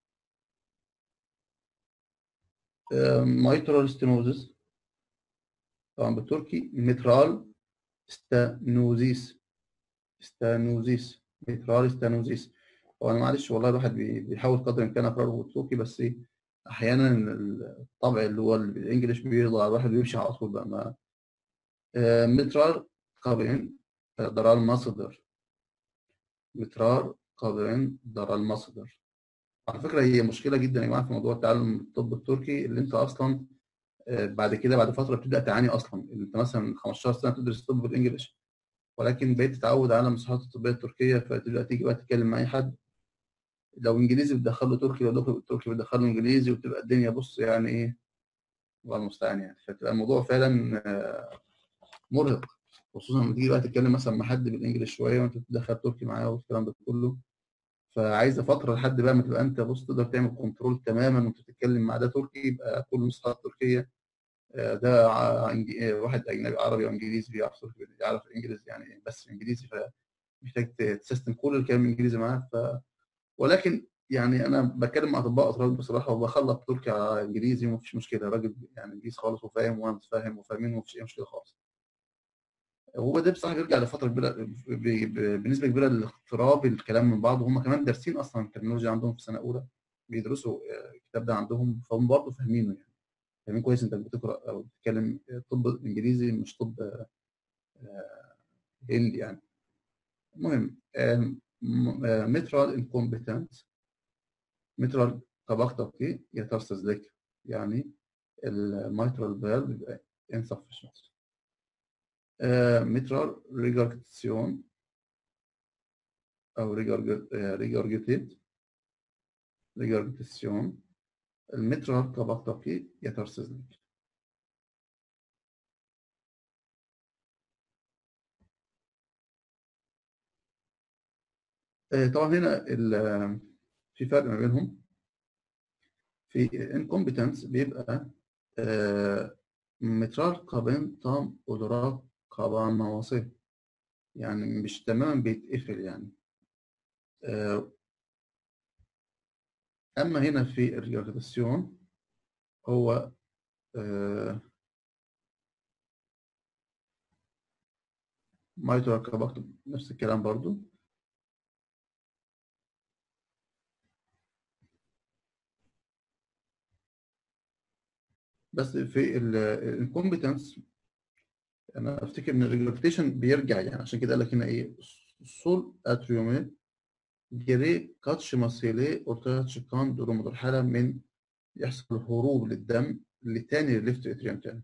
مايترال ستينوزس طبعا بالتركي مترال ستانوزيس ستانوزيس مترال ستانوزيس هو انا معلش والله الواحد بيحاول قدر الامكان اقراه بالتركي بس احيانا الطبع اللي هو الانجليش بيرضى الواحد بيمشي على طول بقى ما مترال قابلين درال مصدر مترال قابلين درال مصدر على فكره هي مشكله جدا يا جماعه في موضوع تعلم الطب التركي اللي انت اصلا بعد كده بعد فتره بتبدا تعاني اصلا انت مثلا 15 سنه بتدرس طب بالانجلش ولكن بقيت تتعود على المصطلحات الطبيه التركيه فتبدا تيجي بقى تتكلم مع اي حد لو انجليزي بتدخل له تركي لو دخل تركي بتدخل له انجليزي وتبقى الدنيا بص يعني ايه الله المستعان يعني فتبقى الموضوع فعلا مرهق خصوصا لما تيجي بقى تتكلم مثلا مع حد بالانجلش شويه وانت تدخل تركي معاه والكلام ده كله فعايزه فتره لحد بقى ما تبقى انت بص تقدر تعمل كنترول تماما وانت بتتكلم مع ده تركي يبقى كل المصطلحات التركيه ده واحد اجنبي عربي وانجليزي بيعرف يعرف الانجليزي يعني بس انجليزي فمحتاج تسيستم كل الكلام الانجليزي معاه ف ولكن يعني انا بتكلم مع اطباء اطفال بصراحه وبخلط تركي على انجليزي ومفيش مشكله راجل يعني انجليزي خالص وفاهم وانا متفاهم وفاهمين ومفيش اي مشكله خالص هو ده بصراحه بيرجع لفتره كبيره بنسبه كبيره لاقتراب الكلام من بعض وهم كمان دارسين اصلا التكنولوجيا عندهم في سنه اولى بيدرسوا الكتاب ده عندهم فهم برضه فاهمينه يعني فاهمين كويس انت بتقرا او بتتكلم طب انجليزي مش طب هندي يعني المهم مترال انكومبتنت مترال طبقتك يترسزلك يعني الميترال فالف بيبقى insufficient مترال ريجارجيتيون او ريجارجيتيت ريجارجيتيشن المترال طبقتك يترسزلك طبعا هنا في فرق ما بينهم في incompetence بيبقى مترال قابين تام قدرات قابان مواصف يعني مش تماما بيتقفل يعني اما هنا في الريجارداسيون هو آه، مايترال كاباكتوم نفس الكلام برضو بس في الكومبتنس انا افتكر ان الريجرتيشن بيرجع يعني عشان كده قال لك هنا ايه سول اتريومي جري كاتش ماسيلي ortaya çıkan durumudur. حالة من يحصل هروب للدم لتاني ليفت اتريوم تاني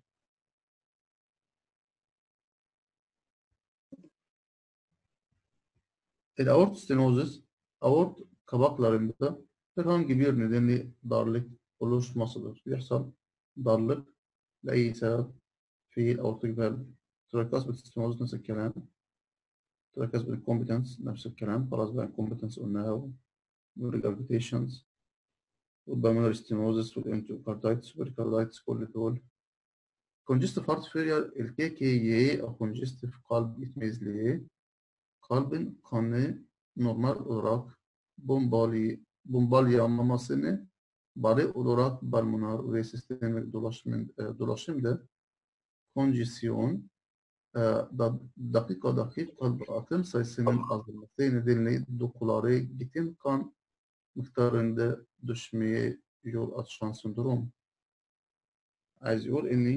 الاورت ستينوزس اورت kabaklarında herhangi bir nedenle darlık oluşmasıdır. يحصل darlık لأي سبب في الأورتيك فالف تركز بالستينوزس نفس الكلام تركز بالكومبتنس نفس الكلام خلاص بقى الكومبتنس قلناها والريجرفيتيشنز والبلمونري ستينوزس والانتوكاردايتس والريكاردايتس كل دول كونجستيف هارت فيلير الكي كي يي او كونجستيف قلب يتميز ليه kalbin kanı normal olarak bombali bombalyanlamasını bari olarak balmonar ve sistemik dolaşım, e, dolaşımda konjesyon e, da, dakikadaki kalp atım sayısının azalması nedeniyle dokuları giden kan miktarında düşmeye yol açan sendrom. عايز يقول إني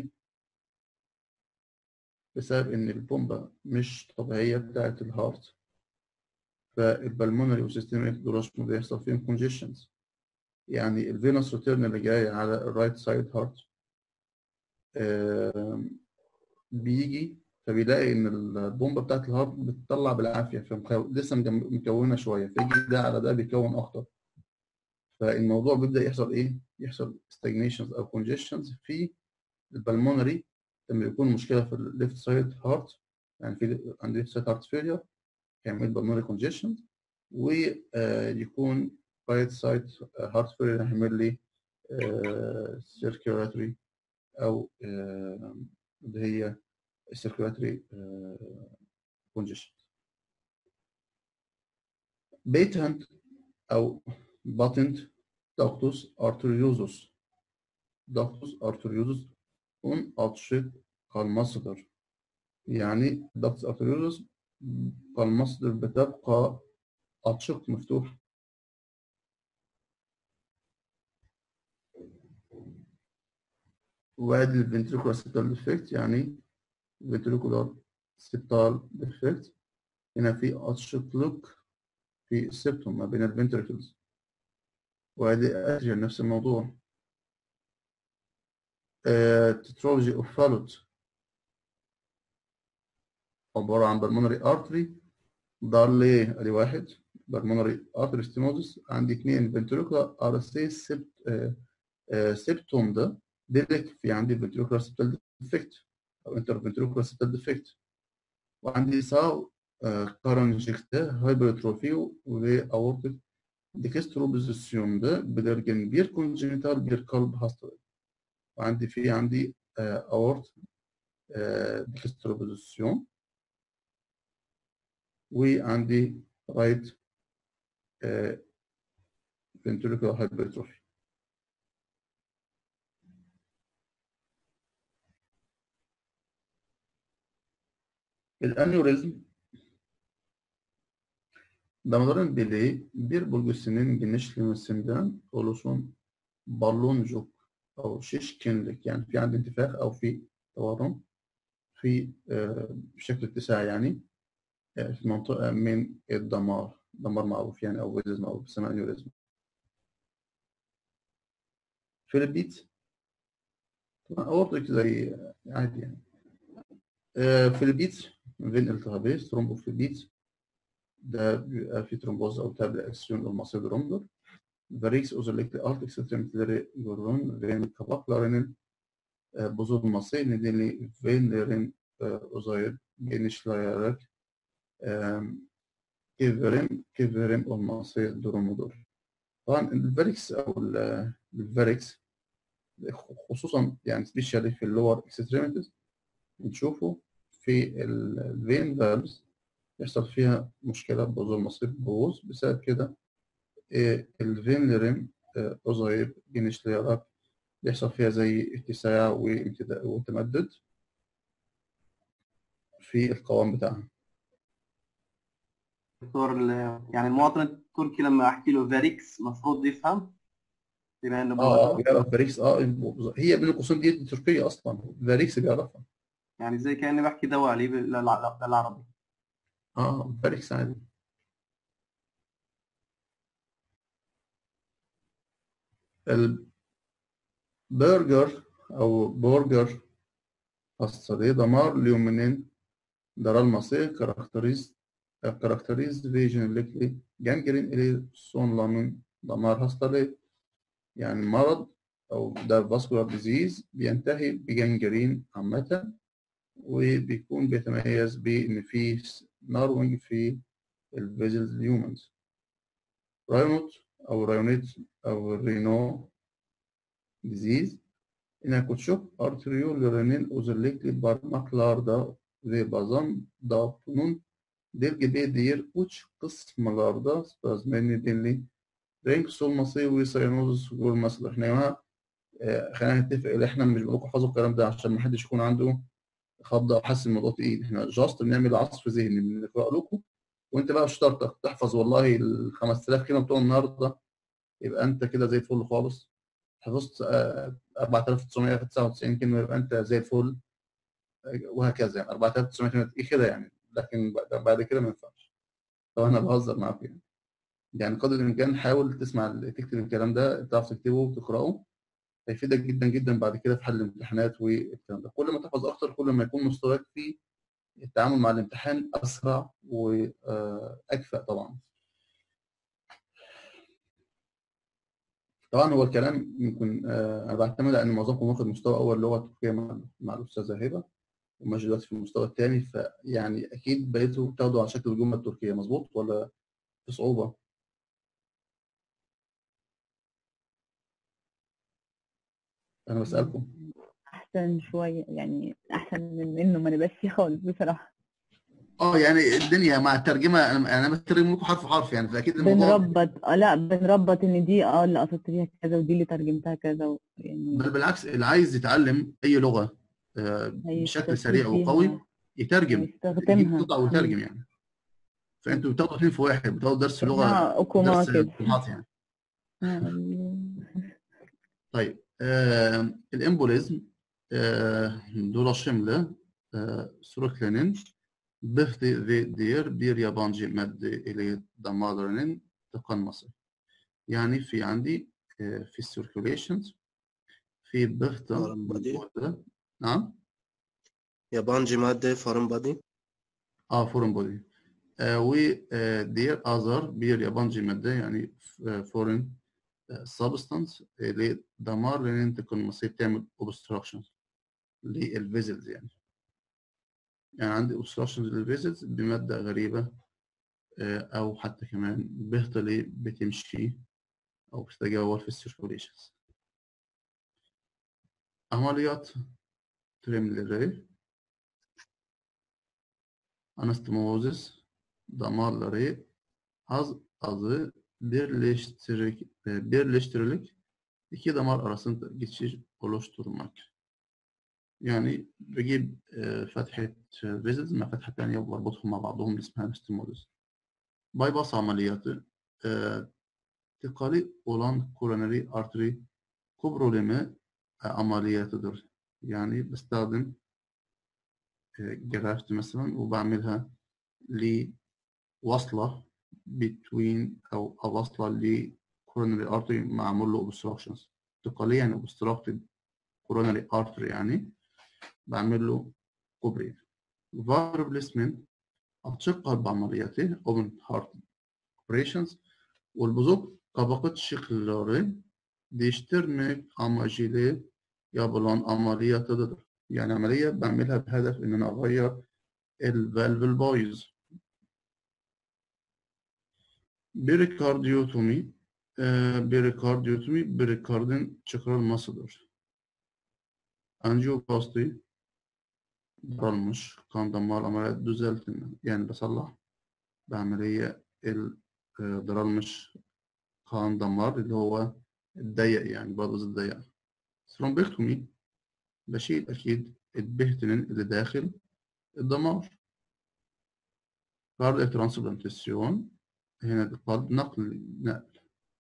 بسبب إن البومبة مش طبيعية بتاعة الهارت فالبلمونري والسيستميك دولاشم بيحصل فيهم congestions يعني الفينوس ريتيرن اللي جاي على الرايت سايد هارت بيجي فبيلاقي ان البومبه بتاعت الهارت بتطلع بالعافيه فمكو... لسه مجم- مكونه شويه فيجي ده على ده بيكون اخطر فالموضوع بيبدا يحصل ايه؟ يحصل stagnations او congestions في البلمونري لما يكون مشكله في الليفت سايد هارت يعني في عند ليفت سايد هارت فيلير يعمل بالمونري congestion ويكون رايت سايد هارت فيلير يعمل لي circulatory او آه، اللي هي circulatory آه، congestion patent او patent ductus arteriosus ductus arteriosus un açık kalmasıdır. Yani ductus arteriosus kalmasıdır بتبقى açık مفتوح وادي الفنتريكولار سيبتال ديفكت يعني ventricular septal defect هنا في açıklık في السبتوم ما بين الفنتريكلز وادي اتريال نفس الموضوع تترولوجي اوف فالوت عبارة عن بالمونري ارتري ضار لي ادي واحد بالمونري ارتري ستينوزس عندي اثنين فنتريكولار ار سي سبتوم ده ديلك في عندي فنتريكولار سبتال ديفكت او انترفنتريكولار سبتال ديفكت وعندي ساو كارنجكتا هايبرتروفي واورتيك dikestroposisyonda belirgin bir konjenital bir kalp hastalığı. وعندي في عندي aort dikestropozisyon وعندي right ventricular hypertrophy الانيوريزم damarın deliği bir bölgesinin genişlemesinden oluşan baloncuk أو شيشكنلك يعني في عندي انتفاخ أو في تورم في آه، بشكل اتساع يعني آه، في منطقة من الدمار دمار معروف يعني أو فيزيز معروف بيسمى أنيوريزم في البيت طبعا أورطك زي عادي يعني آه، في البيت فين التهابيس ترومبو في البيت ده بيبقى في ترومبوز أو تاب أكسيون المصيد رومبر Varix özellikle alt ekstremiteleri görülün ve kabaklarının e, bozulması nedeniyle venlerin e, uzayıp genişleyerek e, kevrim, kevrim olması durumudur. طبعا الفاريكس او ال- الفاريكس خصوصا يعني سبيشالي في اللور اكستريميتيز بنشوفه في الفين فالفز يحصل فيها مشكلة بوظ مصيب بوظ بسبب كده e, الفينlerin e, uzayıp genişleyerek بيحصل فيها زي اتساع وامتداد وتمدد في القوام بتاعها دكتور ال- يعني المواطن التركي لما احكي له فاريكس المفروض يفهم بما انه اه بلغته بيعرف باريكس اه هي بين القوسين دي تركيا اصلا باريكس بيعرفها يعني زي كاني بحكي دوالي بال- للع- للعربي اه باريكس عادي البرجر او برجر الصدي دمار اليومين در المصير كاركتريز كاركتريز فيجن ليكلي جانجرين الي صون لامن دمار هستالي يعني مرض او ده فاسكولار ديزيز بينتهي بجانجرين عامة وبيكون بيتميز بان في ناروينج في الفيزلز الهيومنز رايونوت او رايونيت او رينو disease in een kutschuk arteriolerinin özellikle parmaklarda ve bazen da bunun del gibi diğer uç kısımlarda spazm nedeniyle renk solması ve sayanoz olması احنا يا جماعه آه، خلينا نتفق ان احنا مش بنقول حفظوا الكلام ده عشان ما حدش يكون عنده خضه او حاسس الموضوع تقيل احنا جاست بنعمل عصف ذهني بنقرا لكم وانت بقى شطارتك تحفظ والله ال 5000 كلمه بتوع النهارده يبقى انت كده زي الفل خالص حفظت آه، 4999 كلمه يبقى انت زي الفل آه، وهكذا يعني 4900 كلمه ايه كده يعني لكن بعد- بعد كده ما ينفعش طبعا انا بهزر معاك يعني يعني قدر الامكان حاول تسمع تكتب الكلام ده تعرف تكتبه وتقراه هيفيدك جدا جدا بعد كده في حل الامتحانات والكلام ده كل ما تحفظ اكتر كل ما يكون مستواك في التعامل مع الامتحان اسرع واكفأ طبعا طبعا هو الكلام يمكن آه، انا بعتمد على ان معظمكم واخد مستوى اول لغه تركيه مع مع الاستاذه هبه وماشي دلوقتي في المستوى الثاني فيعني اكيد بقيتوا بتاخدوا على شكل الجمله التركيه مظبوط ولا في صعوبه؟ انا بسالكم احسن شويه يعني احسن من انه ما نبقاش فيه خالص بصراحه اه يعني الدنيا مع الترجمه انا انا بترجم لكم حرف حرف يعني فاكيد الموضوع بنربط اه لا بنربط ان دي اه اللي قصدت فيها كذا ودي اللي ترجمتها كذا و- يعني بل بالعكس اللي عايز يتعلم اي لغه آه، بشكل هيستفيد سريع بيها، وقوي يترجم يجيب هيستخدمها قطع ويترجم يعني فانتوا بتاخدوا اثنين في واحد بتاخدوا درس لغه اسمها اوكوما درس كده اصطلاحات يعني آه، طيب آه الامبوليزم آه dolaşımlı آه sürüklenin bıhtı ve diğer bir yabancı madde ile damarlarının tıkanması. Yani في عندي آه في circulations في بهتة Foreign body. موجودة. نعم yabancı madde foreign body اه foreign body آه ودير azar bir yabancı madde yani آه foreign آه substance اللي damarlarının tıkanması بتعمل obstruction للفيزلز يعني يعني عندي obstructions للفيزلز بمادة غريبة آه، أو حتى كمان بهطلي بتمشي أو بتتجول في السيركوليشنز عمليات تريملري anastomozis damarları az azı birleştirik, e, birleştirilik iki damar arasında geçiş oluşturmak. يعني بجيب آه، فتحة فيزلز مع فتحة تانية وبربطهم مع بعضهم اللي اسمها anastomozis. باي باس عمليatı آه، tıkalı olan koronary artery kubroleme e, ameliyatıdır. يعني بستخدم جرافت مثلا وبعملها لوصلة between أو أو وصلة ل coronary artery معمول له obstructions انتقالية يعني obstructed coronary artery يعني بعمل له كوبري var replacement açık kalp ameliyatı open heart operations والبزوق kabakıt şıkları değiştirmek amacıyla yapılan ameliyatıdır. يعني عملية بعملها بهدف إن أنا أغير الفالف البايظ بريكارديوتومي آه، بريكارديوتومي بريكاردın çıkarılmasıdır. Anjiyoplasti daralmış kan damar ameliyat düzeltme yani بصلح بعملية ال- آه، daralmış kan damar اللي هو الضيق يعني برضه الضيق ثرومبكتومي بشيل أكيد البهتنين اللي داخل الدمار كاردياك ترانسبلانتيشن هنا القلب نقل نقل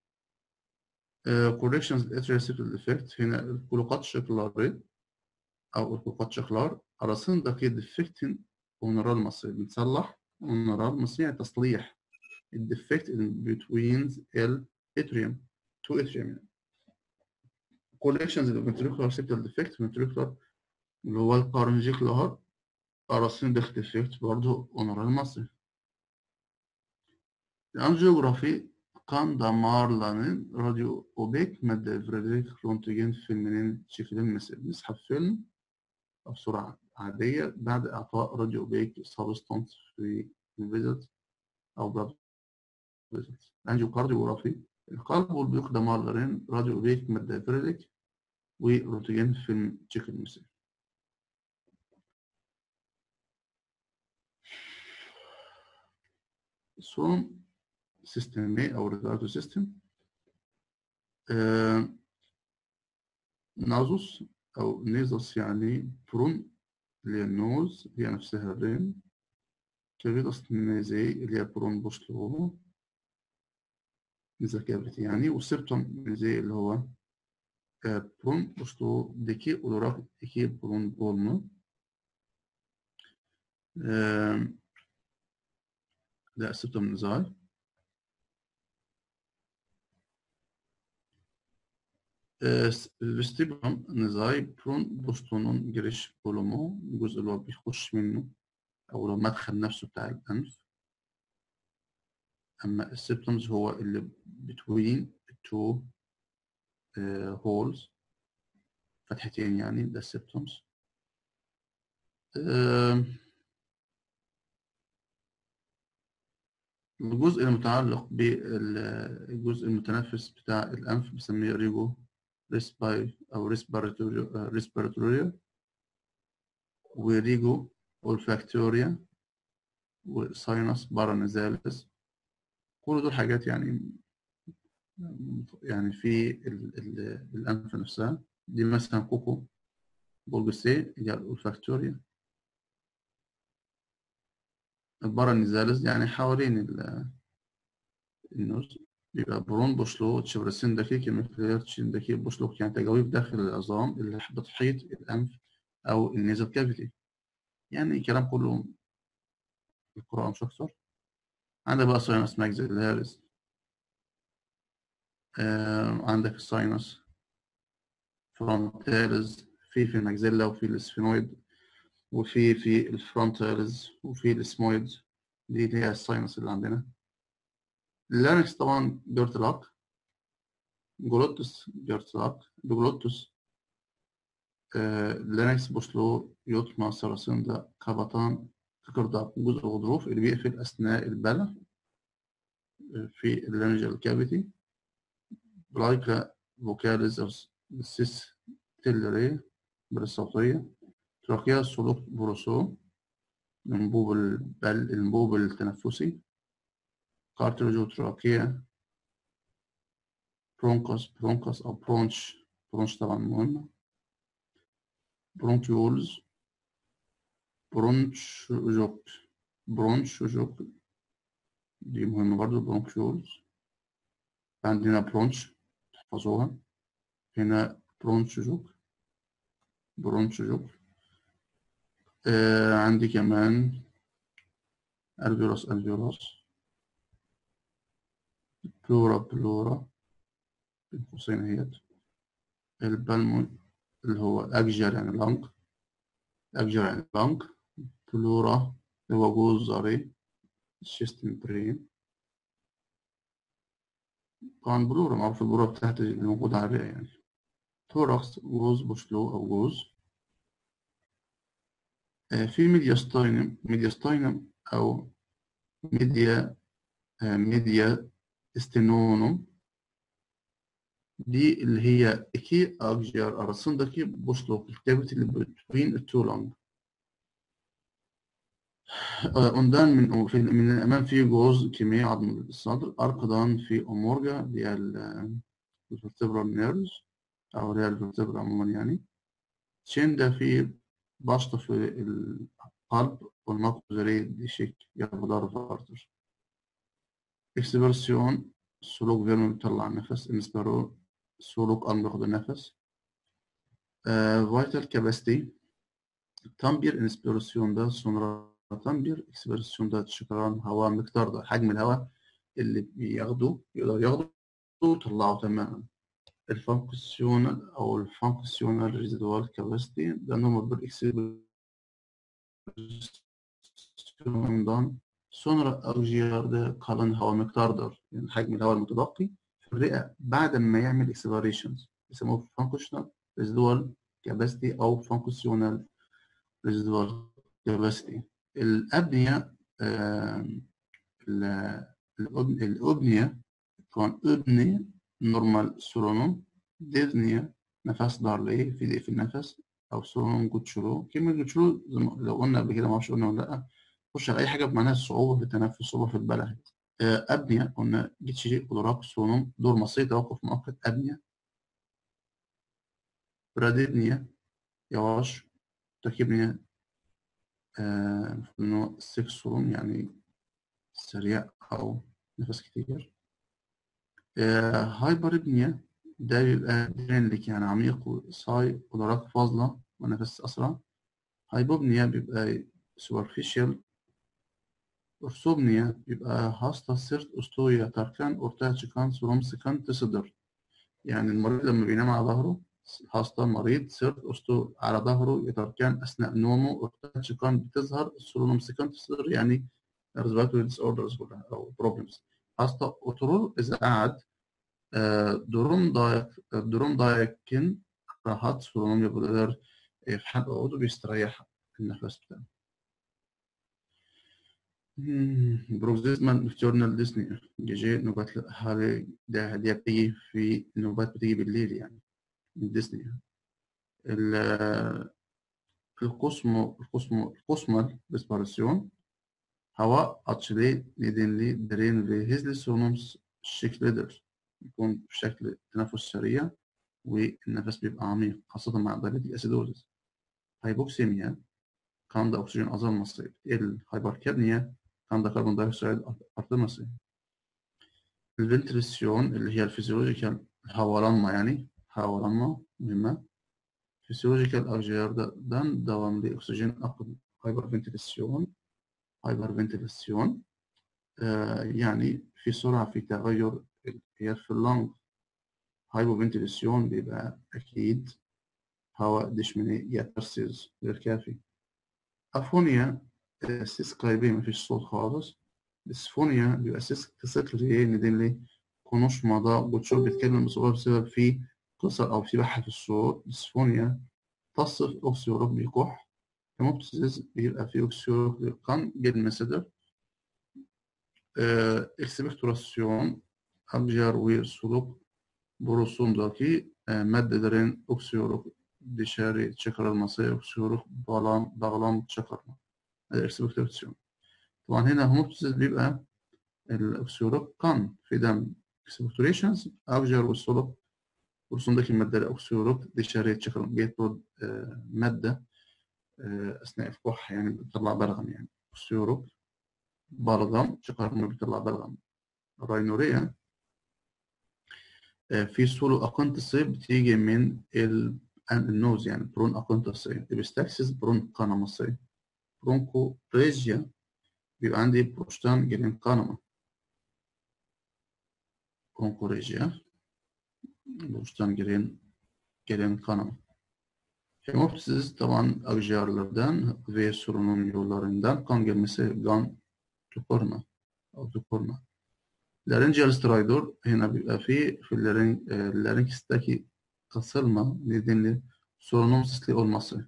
كوريكشنز الاتريسيبل ديفكت هنا الكلوقات شكلاري أو الكلوقات شكلار أرسل كده ديفكتين ونرال مصري بنصلح ونرال مصري يعني تصليح الديفكت in between الاتريوم تو اتريوم يعني كوليكشنز الفنتريكولار سيبتال ديفكت فنتريكولار اللي هو القارنجيكولار أرسل ديفكت ديفكت برضه ونرال مصري الانجيوغرافي kan damarlarının radyo obek madde فريدريك رونتجين فيلمين شكلين نسحب فيلم بسرعة عادية بعد إعطاء راديو أوبيك سبستانس في الفيزيت أو بلاد فيزيت الأنجيوكارديوغرافي القلب والبيوق دمارلرين راديو أوبيك مادة فريدريك وروتيجين فيلم تشيكن مثل الصوم سيستم A أو ريجاردو سيستم نازوس أو نيزوس يعني برون اللي هي النوز هي نفسها الرين كافيتاس نيزي اللي هي برون بوشلو نيزا كافيتي يعني والسيبتوم نيزي اللي هو برون بوشلو ديكي أوراق ديكي برون بولمو ده السيبتوم نزال الفيستيبولوم نزاي برون بوستونون جريش بولومو الجزء اللي هو بيخش منه أو لو المدخل نفسه بتاع الأنف أما السيبتومز هو اللي بتوين التو هولز فتحتين يعني ده السيبتومز الجزء المتعلق بالجزء المتنفس بتاع الأنف بسميه ريجو ريسباي أو ريسبيراتوريا وريجو olfactoria وساينس بارانيزالس كل دول حاجات يعني يعني في ال ال الأنف نفسها دي مثلا كوكو بولجسي اللي هي الأولفاكتوريا البارانيزالس يعني حوالين النوز بيبقى برون بوشلو تشبرسين دكي كلمة تشين دكي بوشلوك يعني تجاويف داخل العظام اللي بتحيط الأنف أو النيزل كافيتي يعني كلام كله القراءة مش أكتر عندك بقى ساينس ماكسيلاريس آه عندك الساينس فرونتاليز في في الماكسيلا وفي السفينويد وفي في الفرونتاليز وفي الاسمويد دي اللي هي الساينس اللي عندنا اللارنكس طبعا بيرتلاك جلوتس بيرتلاك بجلوتس لارنكس بوشلو يطمع سراسندا كاباتان كرداك جزء الغضروف اللي بيقفل أثناء البلع في اللارنجال كافيتي بلايكا فوكاليز أو سيس تيلري بالصوتية تراكيا سلوك بروسو الانبوب البل الانبوب التنفسي كارتريجو تراكيا برونكوس برونكوس أو برونش برونش طبعا مهمة برونكيولز برونش جوك برونش جوك دي مهمة برضو برونكيولز عندنا برونش تحفظوها هنا برونش جوك برونش جوك آه عندي كمان الفيروس الفيروس بلورا بلورا بين قوسين اهيت البلمون اللي هو أكجر يعني لانج أكجر يعني لانج بلورا اللي هو جوزاري الشيستم برين طبعا بلورا معروف البلورا بتاعت اللي موجودة على الرئة يعني ثوركس جوز بوشلو أو جوز في ميدياستاينم ميدياستاينم أو ميديا ميديا استنونوم دي اللي هي إكي أكجر أرسندكي بوشلوك الكافيتي اللي بين التو لونج قندان من في من الأمام في جوز كمية عظم الصدر أرقدان في أمورجا اللي هي الفرتبرال نيرز أو ريال فيرتبرا عموما يعني تشين ده فيه بسط في القلب والمقدري دي شيك يفضل فارتر اكسبرسيون سلوك فيرمو بيطلع نفس انسبيرو سلوك قلب بياخد النفس فيتال كاباسيتي tam bir inspirasyonda sonra tam bir ekspresyonda çıkaran hava miktarda حجم الهواء اللي بياخده يقدر ياخده ويطلعه تماما الفانكسيونال او الفانكسيونال ريزيدوال كاباسيتي ده نمر بالاكسبرسيونdan sonra akciğerde kalan hava miktardır. Yani حجم الهواء المتبقي في الرئة بعد ما يعمل اكسبريشنز بيسموه functional residual capacity أو functional residual capacity الأبنية آه، ال- الأب- الأبنية كان أبنية نورمال سولونوم ديزنية نفس دارلي في دي في النفس أو سولونوم جوتشرو كلمة جوتشرو زي ما- لو قلنا قبل كده ما اعرفش قلنا ولا لأ خش على أي حاجة بمعناها الصعوبة في التنفس صعوبة في البلع آه، أبنية قلنا جيتشي قدرات سولونوم دور مصري توقف مؤقت أبنية براديبنية يواش تركيبنية آه، المفروض إن هو سكس سولوم يعني سريع أو نفس كتير آه، هايبربنيا ده بيبقى درينليك يعني عميق وصاي قدرات فاضلة ونفس أسرع هايبوبنيا بيبقى سوبرفيشال أرسوبنيا بيبقى هاستا سيرت أستويا تركان أورتاع çıkan sorum sıkan تصدر يعني المريض لما بينام على ظهره هاستا مريض سيرت أستو على ظهره يتركان أثناء نومه أورتاع çıkan بتظهر السرونم sıkan تصدر يعني respiratory disorders كلها أو problems hasta oturur إذا قعد آه، durum dayak durum dayakken rahat solunum yapılır. E, في حال قعوده بيستريح النفس بتاعه. بروكسيزمان نوكتورنال ديسني جي نوبات هذه ده دي بتيجي في نوبات بتيجي بالليل يعني ديسني ال- القسمو القسمو القسمال ريسبيراسيون hava açlığı nedeniyle derin ve hızlı solunum şeklidir. يكون بشكل تنفس سريع والنفس بيبقى عميق خاصة مع ضريبة الأسيدوزيس هايبوكسيميا kanda oksijen azalması بتقل هايبركابنيا kanda كربون دايوكسيد artması الفنتريسيون اللي هي الفسيولوجيكال havalanma yani havalanma مهمة فسيولوجيكال akciğerden devamlı oksijen akım hyperventilation hyperventilation آه، يعني في سرعة في تغير الانهيار في اللنج هايبوفنتيليسيون بيبقى أكيد هواء دشمني يترسز غير كافي أفونيا آه، سيس قريبين مفيش صوت خالص ديسفونيا بيبقى سيس كسكلي ندين لي konuşmada بتشوف بيتكلم بصعوبة بسبب في قصر أو في بحة في الصوت ديسفونيا تصف أكسيوروك بيكح هيموبتيزيس بيبقى فيه أكسيوروك للقن جلد الصدر e, ekspektorasyon, akciğer ve soluk borusundaki e, maddelerin oksiyoluk dışarı çıkarılması, oksiyoluk bağlam, bağlam çıkarma. هذا اكسبكتوراسيون طبعا هنا هوموبتيزيس بيبقى الاكسيولوك كان في دم اكسبكتوريشنز اكجر والسولوك ورسومدaki المادة الاكسيولوك dışarıya çıkarılma بيطرد آه، مادة آه، أثناء الكح يعني بتطلع بلغم يعني اكسيولوك بلغم çıkarma بيطلع بلغم راينوريا آه، في سولو أكونتسي بتيجي من ال- النوز يعني برون أكونتسي بيستكسس برون كانامسي برونكو ريجيا بيبقى عندي بروشتان جرين كانما برونكو ريجيا بروشتان جرين جرين كانما Hemoptiziz taban akciğerlerden ve solunum yollarından kan gelmesi kan tukorma أو tukorma. Laryngeal stridor هنا بيبقى فيه في اللارين- آه، اللارynx'teki kasılma nedeniyle solunum sisli olması.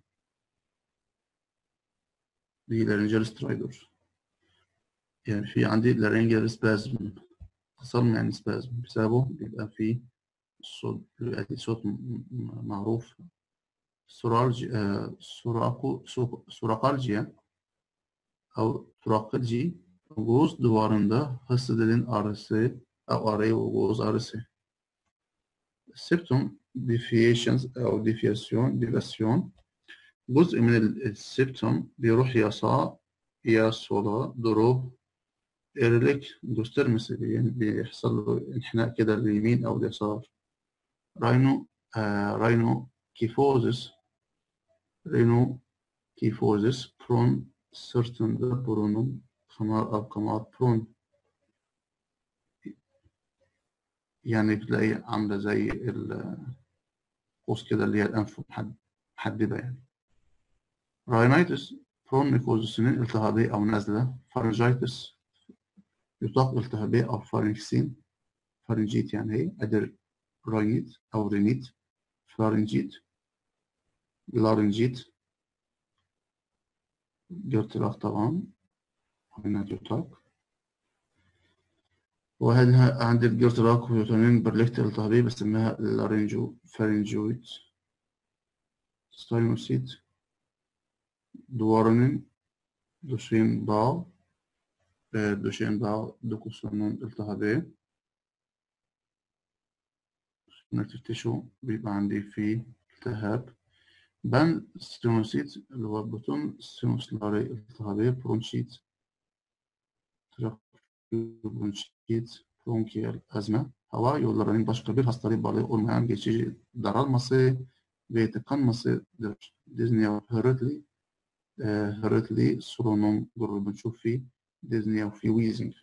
دي laryngeal stridor. يعني في عندي laryngeal spasm قصرم يعني spasm بسببه بيبقى فيه صوت بيبقى فيه صوت م- م- معروف سورالجي آه، سوراكو سو- سوراكالجيا أو تراكلجي Boğaz duvarında hastaların ağrısı, ağrı ve boğaz ağrısı. Septum deviations أو deviation deviation جزء من ال- السبتم بيروح يسار يا sola دروب إيرليك دوسترمس بي- بيحصل له انحناء كده لليمين أو اليسار راينو آه راينو كيفوزس رينو كيفوزس برون certain برونوم خمار أو كمار برون يعني بتلاقي عاملة زي القوس كده اللي هي الأنف محد- محدبة يعني راينايتس برون ميكوزس سنين التهابية أو نازلة فارنجايتس يطاق التهابية أو فارنكسين فارنجيت يعني هي أدر راينيت أو رينيت فارنجيت لارنجيت جرتلاق طبعا هنا يطاق وهنا عند الجرتلاق ويوتونين برليكت التهابية بسميها لارنجو فارنجويت ستاينوسيت دوارنين دوشين باو آه، دوشين باو دوكوسونون التهابية كونكتيف تيشو بيبقى عندي فيه التهاب بان ستينوسيت اللي هو بطن ستينوسلاري التهابية برونشيت برونشيت برونكيال أزمة hava yollarının başka bir hastalığı bağlı olmayan geçici daralması ve tıkanmasıdır. Disney hürriyetli e, hürriyetli solunum grubun şufi Disney في wheezing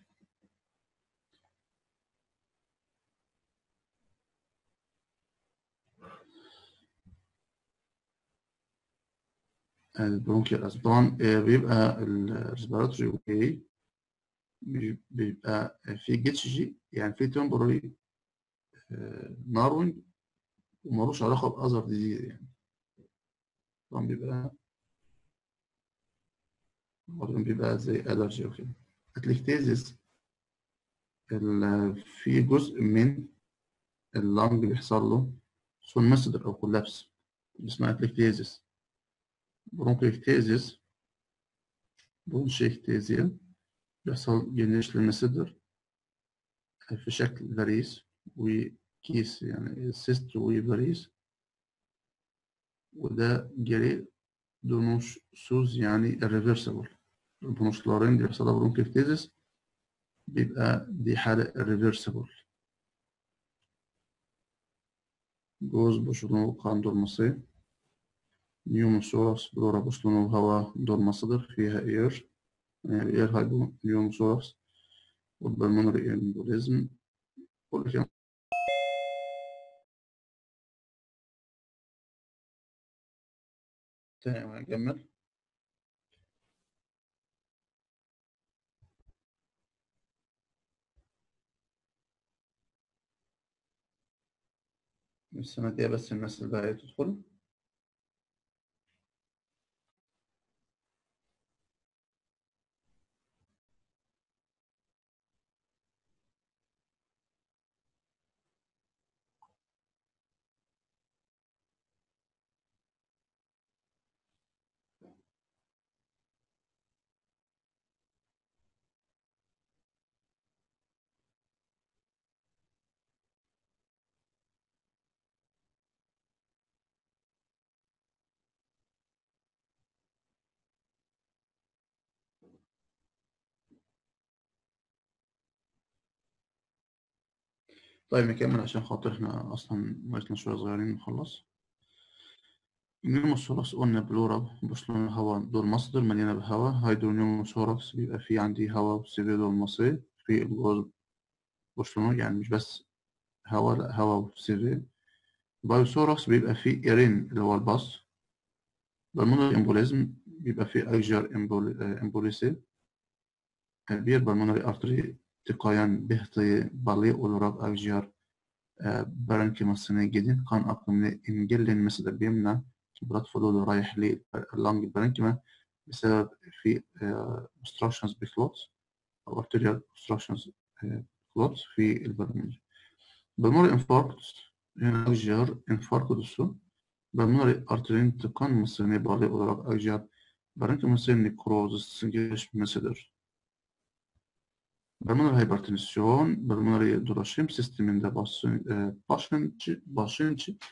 البرونكيال أزمة طبعا آه، بيبقى الريسبيراتوري واي بيبقى في جيتشجي يعني في تمبرري ناروينج ومالوش علاقة بأذر ديزيز يعني طبعا بيبقى برضه بيبقى زي ألرجي وكده الكتيزيس ال- في جزء من اللنج بيحصل له سون مسدر أو كولابس اسمها اكليكتيزيس برونكيكتيزيس برونشيكتيزيا بيحصل جنيش للمسدر في شكل فاريس وكيس يعني سيست وفاريس وده جري دونوش سوز يعني الريفرسبل البونوشلارين اللي بيحصلها برونكيكتيزيس بيبقى دي حالة الريفرسبل جوز بوشلونو قان durması Pneumothoraks بلورا بوشلونو هوا durmasıdır فيها اير يعني اير هايبو pneumothoraks والبلمونري امبوليزم كل كده تمام هنكمل السنة دي بس الناس اللي بقى تدخل طيب نكمل عشان خاطر احنا اصلا ناقصنا شوية صغيرين نخلص النيوموثوركس قلنا بلورا بوصلون هواء دول مصدر مليانة بهواء هيدرونيوموثوركس بيبقى فيه عندي هواء وسيفيدو المصري في الجوز بوصلون يعني مش بس هواء لا هواء وسيفي بايوثوركس بيبقى فيه إيرين اللي هو الباص بالمونري امبوليزم بيبقى فيه أكجر امبوليسي bir pulmonary artery tıkayan behti balı olarak akciğer e, barınkimasına gidin kan akımını engellenmesi de بيمنع كبرات فضول رايح لللنج barınكما بسبب في آه، obstructions بكلوتس أو arterial obstructions آه، clots في البرمج pulmonary infarct هنا akciğer infarktusu pulmonary arterinin tıkanmasına bağlı olarak akciğer barınkimasının nekrozası gelişmesidir. Pulmonary hypertension, pulmonary dolaşım sisteminde basın, e, basınç, basınç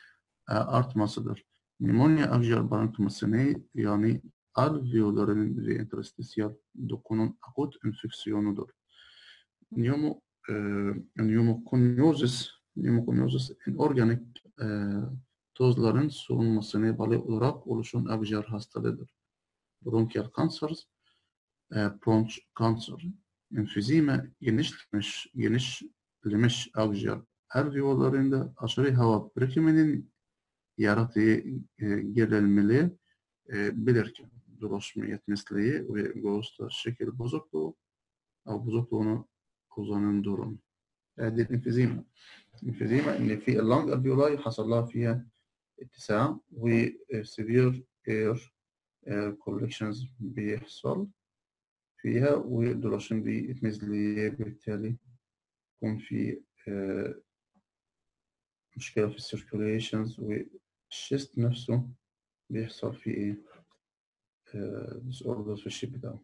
artmasıdır. Pneumonia akciğer bronkomasını yani alveolların ve interstitial dokunun akut enfeksiyonudur. Pneumo, e, pneumokoniosis, pneumokoniosis organik e, tozların solunmasına bağlı olarak oluşan akciğer hastalığıdır. Bronchial kanser, e, bronch kanser, enfizime genişlemiş, genişlemiş akciğer alveollarında aşırı hava birikiminin yarattığı e, gerilmeli e, belirken dolaşma yetmezliği ve göğüste şekil bozukluğu أو bozukluğunu kuzanan durum. هذه الانفيزيما الانفيزيما ان في اللنج الفيولاي حصل لها فيها اتساع و severe air collections بيحصل فيها والدولاشن بيتمثل بالتالي يكون في آه، مشكلة في السيركوليشنز والشيست نفسه بيحصل فيه ايه disorder في الشيب بتاعه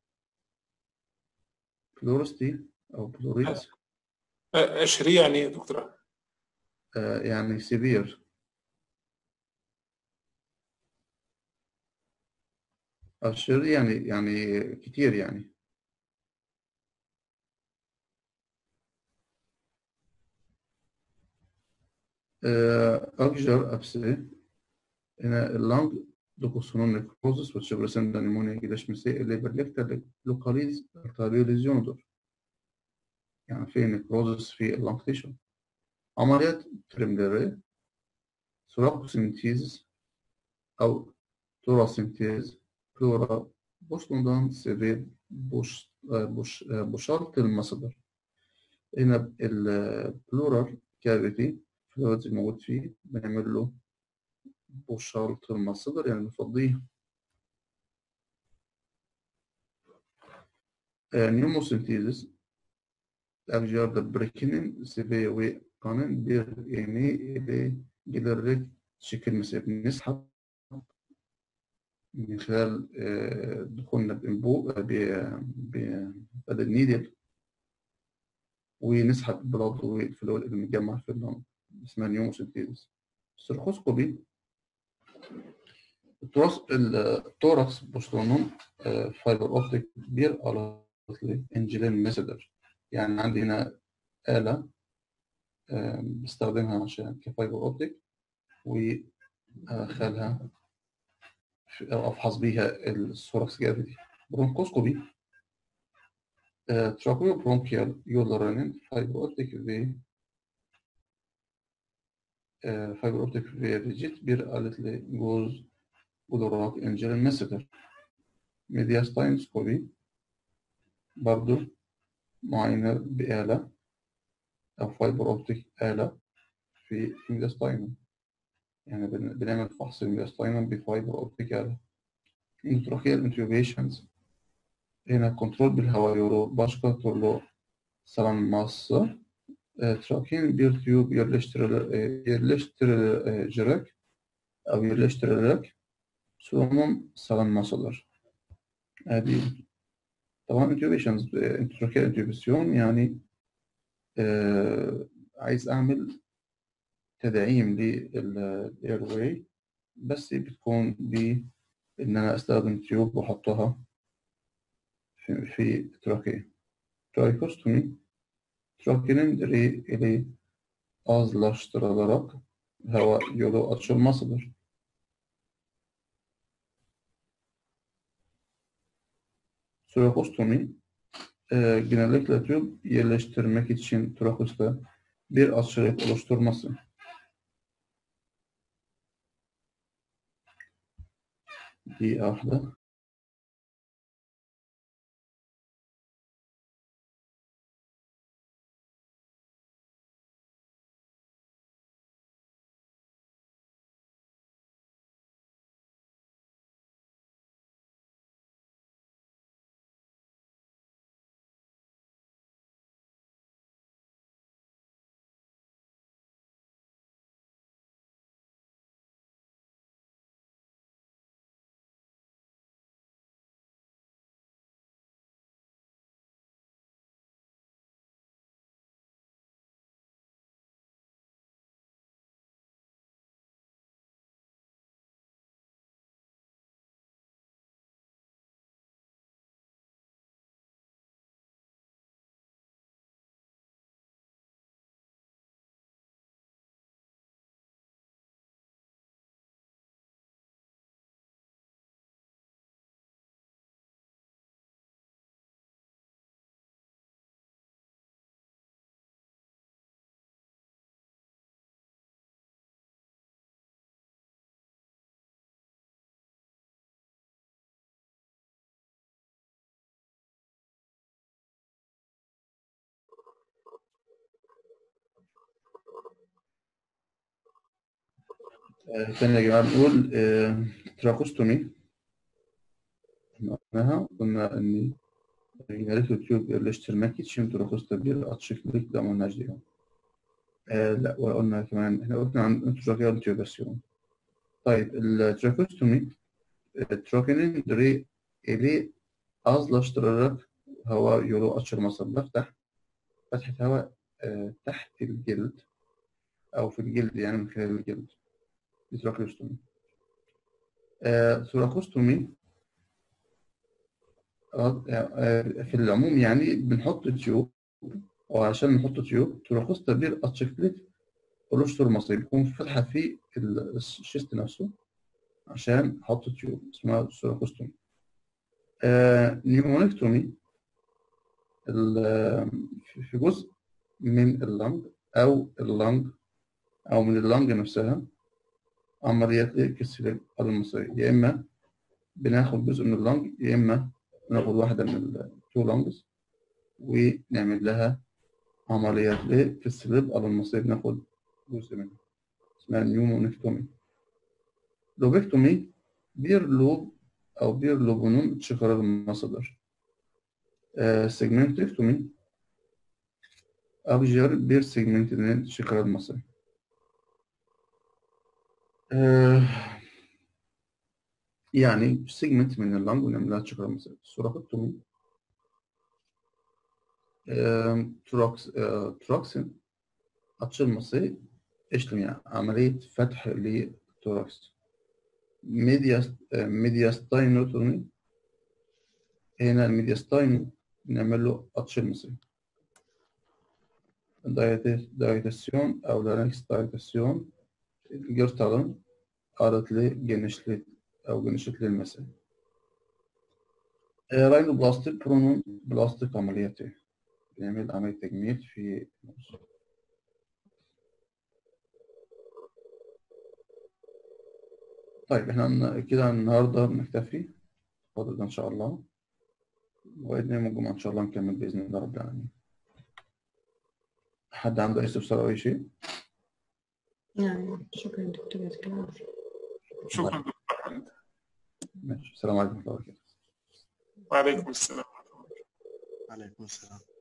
بلورستي أو بلوريت آه، ايش هي يعني يا دكتورة؟ آه، يعني سيفير أشر يعني يعني كتير يعني آه، أكجر أبسي هنا اللانج دوكوسونون نكروزس وتشبرسن نيمونيا جداش مسي اللي برليكتا لوكاليز ارتابيوليزيون دور يعني في نكروزس في اللانج تيشو عمليات ترملري سوراكوسينتيز أو توراسينتيز بلورا بوشلوندان سيفير بوش بوش بوشارة المصدر هنا البلورال كافيتي فلويد الموجود فيه بنعمل له بوشارة المصدر يعني بنفضيه نيوموسينتيزس أفجار دبركنين سيفي وقانن بير يعني إلي جدرك شكل مسيب نسحب من خلال آه، دخولنا بإنبوء ببدل النيدل ونسحب البلاد والفلويد اللي متجمع في اللنج اسمها نيوموسينتيزس السيركوسكوبي التراس التوركس بوستونوم فايبر اوبتيك بير على انجلين ميثودر يعني عندي هنا آلة آه، بستخدمها عشان كفايبر اوبتيك وخلها أو أفحص بيها الثوركس جافيتي برونكوسكوبي تراكويو برونكيال يولرانين فايبر اوبتيك في فايبر اوبتيك في ريجيت بير قالت لي جوز ودراك انجل ميسيتر ميدياستاين سكوبي برضو معاينة بآلة أو فايبر اوبتيك آلة في ميدياستاين يعني بن- بنعمل فحص الميدياستاين بفايبر اوبتيك آلة انتراكيال انتوبيشنز هنا كنترول بالهواء يورو başka türlü salınması e, trakein bir tüyüp yerleştiril- e, yerleştirilerek أو yerleştirilerek solunum salınmasıdır. هذه طبعا intubations intratracheal intubation يعني آه عايز أعمل تدعيم للإيرواي بس بتكون بإن أنا أستخدم تيوب وأحطها في, في تراكية tracheostomy trakenin deri ili azlaştırılarak hava yolu açılmasıdır. Tracheostomy e, genellikle tüp yerleştirmek için trakeosta bir açılık oluşturması. دقيقة واحدة آه، تاني يا جماعة بنقول آه، تراكوستومي معناها قلنا إن generic tube الاشتراكي تشيم تراكوستا بير أتشكلك ده ما لناش ديهم آه لا وقلنا كمان احنا قلنا عن تراكيال تيوباسيون طيب التراكوستومي تراكينين دري إلي azlaştırarak hava yolu açılmasında فتح فتحة هواء آه، تحت الجلد أو في الجلد يعني من خلال الجلد دي تراكوستومي آه، ثوراكوستومي آه، آه، في العموم يعني بنحط تيوب وعشان نحط تيوب تراكوستا بير أتشكلت oluşturması بيكون فتحة في ال- الشيست نفسه عشان نحط تيوب اسمها ثوراكوستومي آه، نيومونكتومي ال- في جزء من اللنج أو اللنج أو من اللنج نفسها عمليات كسر المصري يا إما بناخد جزء من اللنج يا إما بناخد واحدة من التو لانجز ونعمل لها عمليات لكسر المصري بناخد جزء منها اسمها نيومونكتومي لوبكتومي بير لوب أو بير لوبونون çıkarır المصدر Ee, segmentektomi akciğer bir segmentinin çıkarılması. Ee, yani segment من اللنج ونعملها çıkarılması. Surakektomi ee, troks, ee, troksin açılması işlemi yani ameliyat feth للتوراكس. ميدياس ميدياستاينوتومي هنا الميدياستاين نعمل له أتشمسي دايتاسيون أو لارنكس دايتاسيون يرتلم ağırlıklı genişlik أو genişlik المسا راينوبلاستيك برونون بلاستيك عملياتي بنعمل عملية تجميل في النص طيب احنا كده النهارده نكتفي فاضل ده ان شاء الله وإذن يوم الجمعة إن شاء الله نكمل بإذن الله رب العالمين حد عنده أي استفسار أو أي شيء؟ نعم شكرا دكتور يعطيك العافية شكرا دكتور ماشي السلام عليكم ورحمة الله وبركاته وعليكم السلام عليكم السلام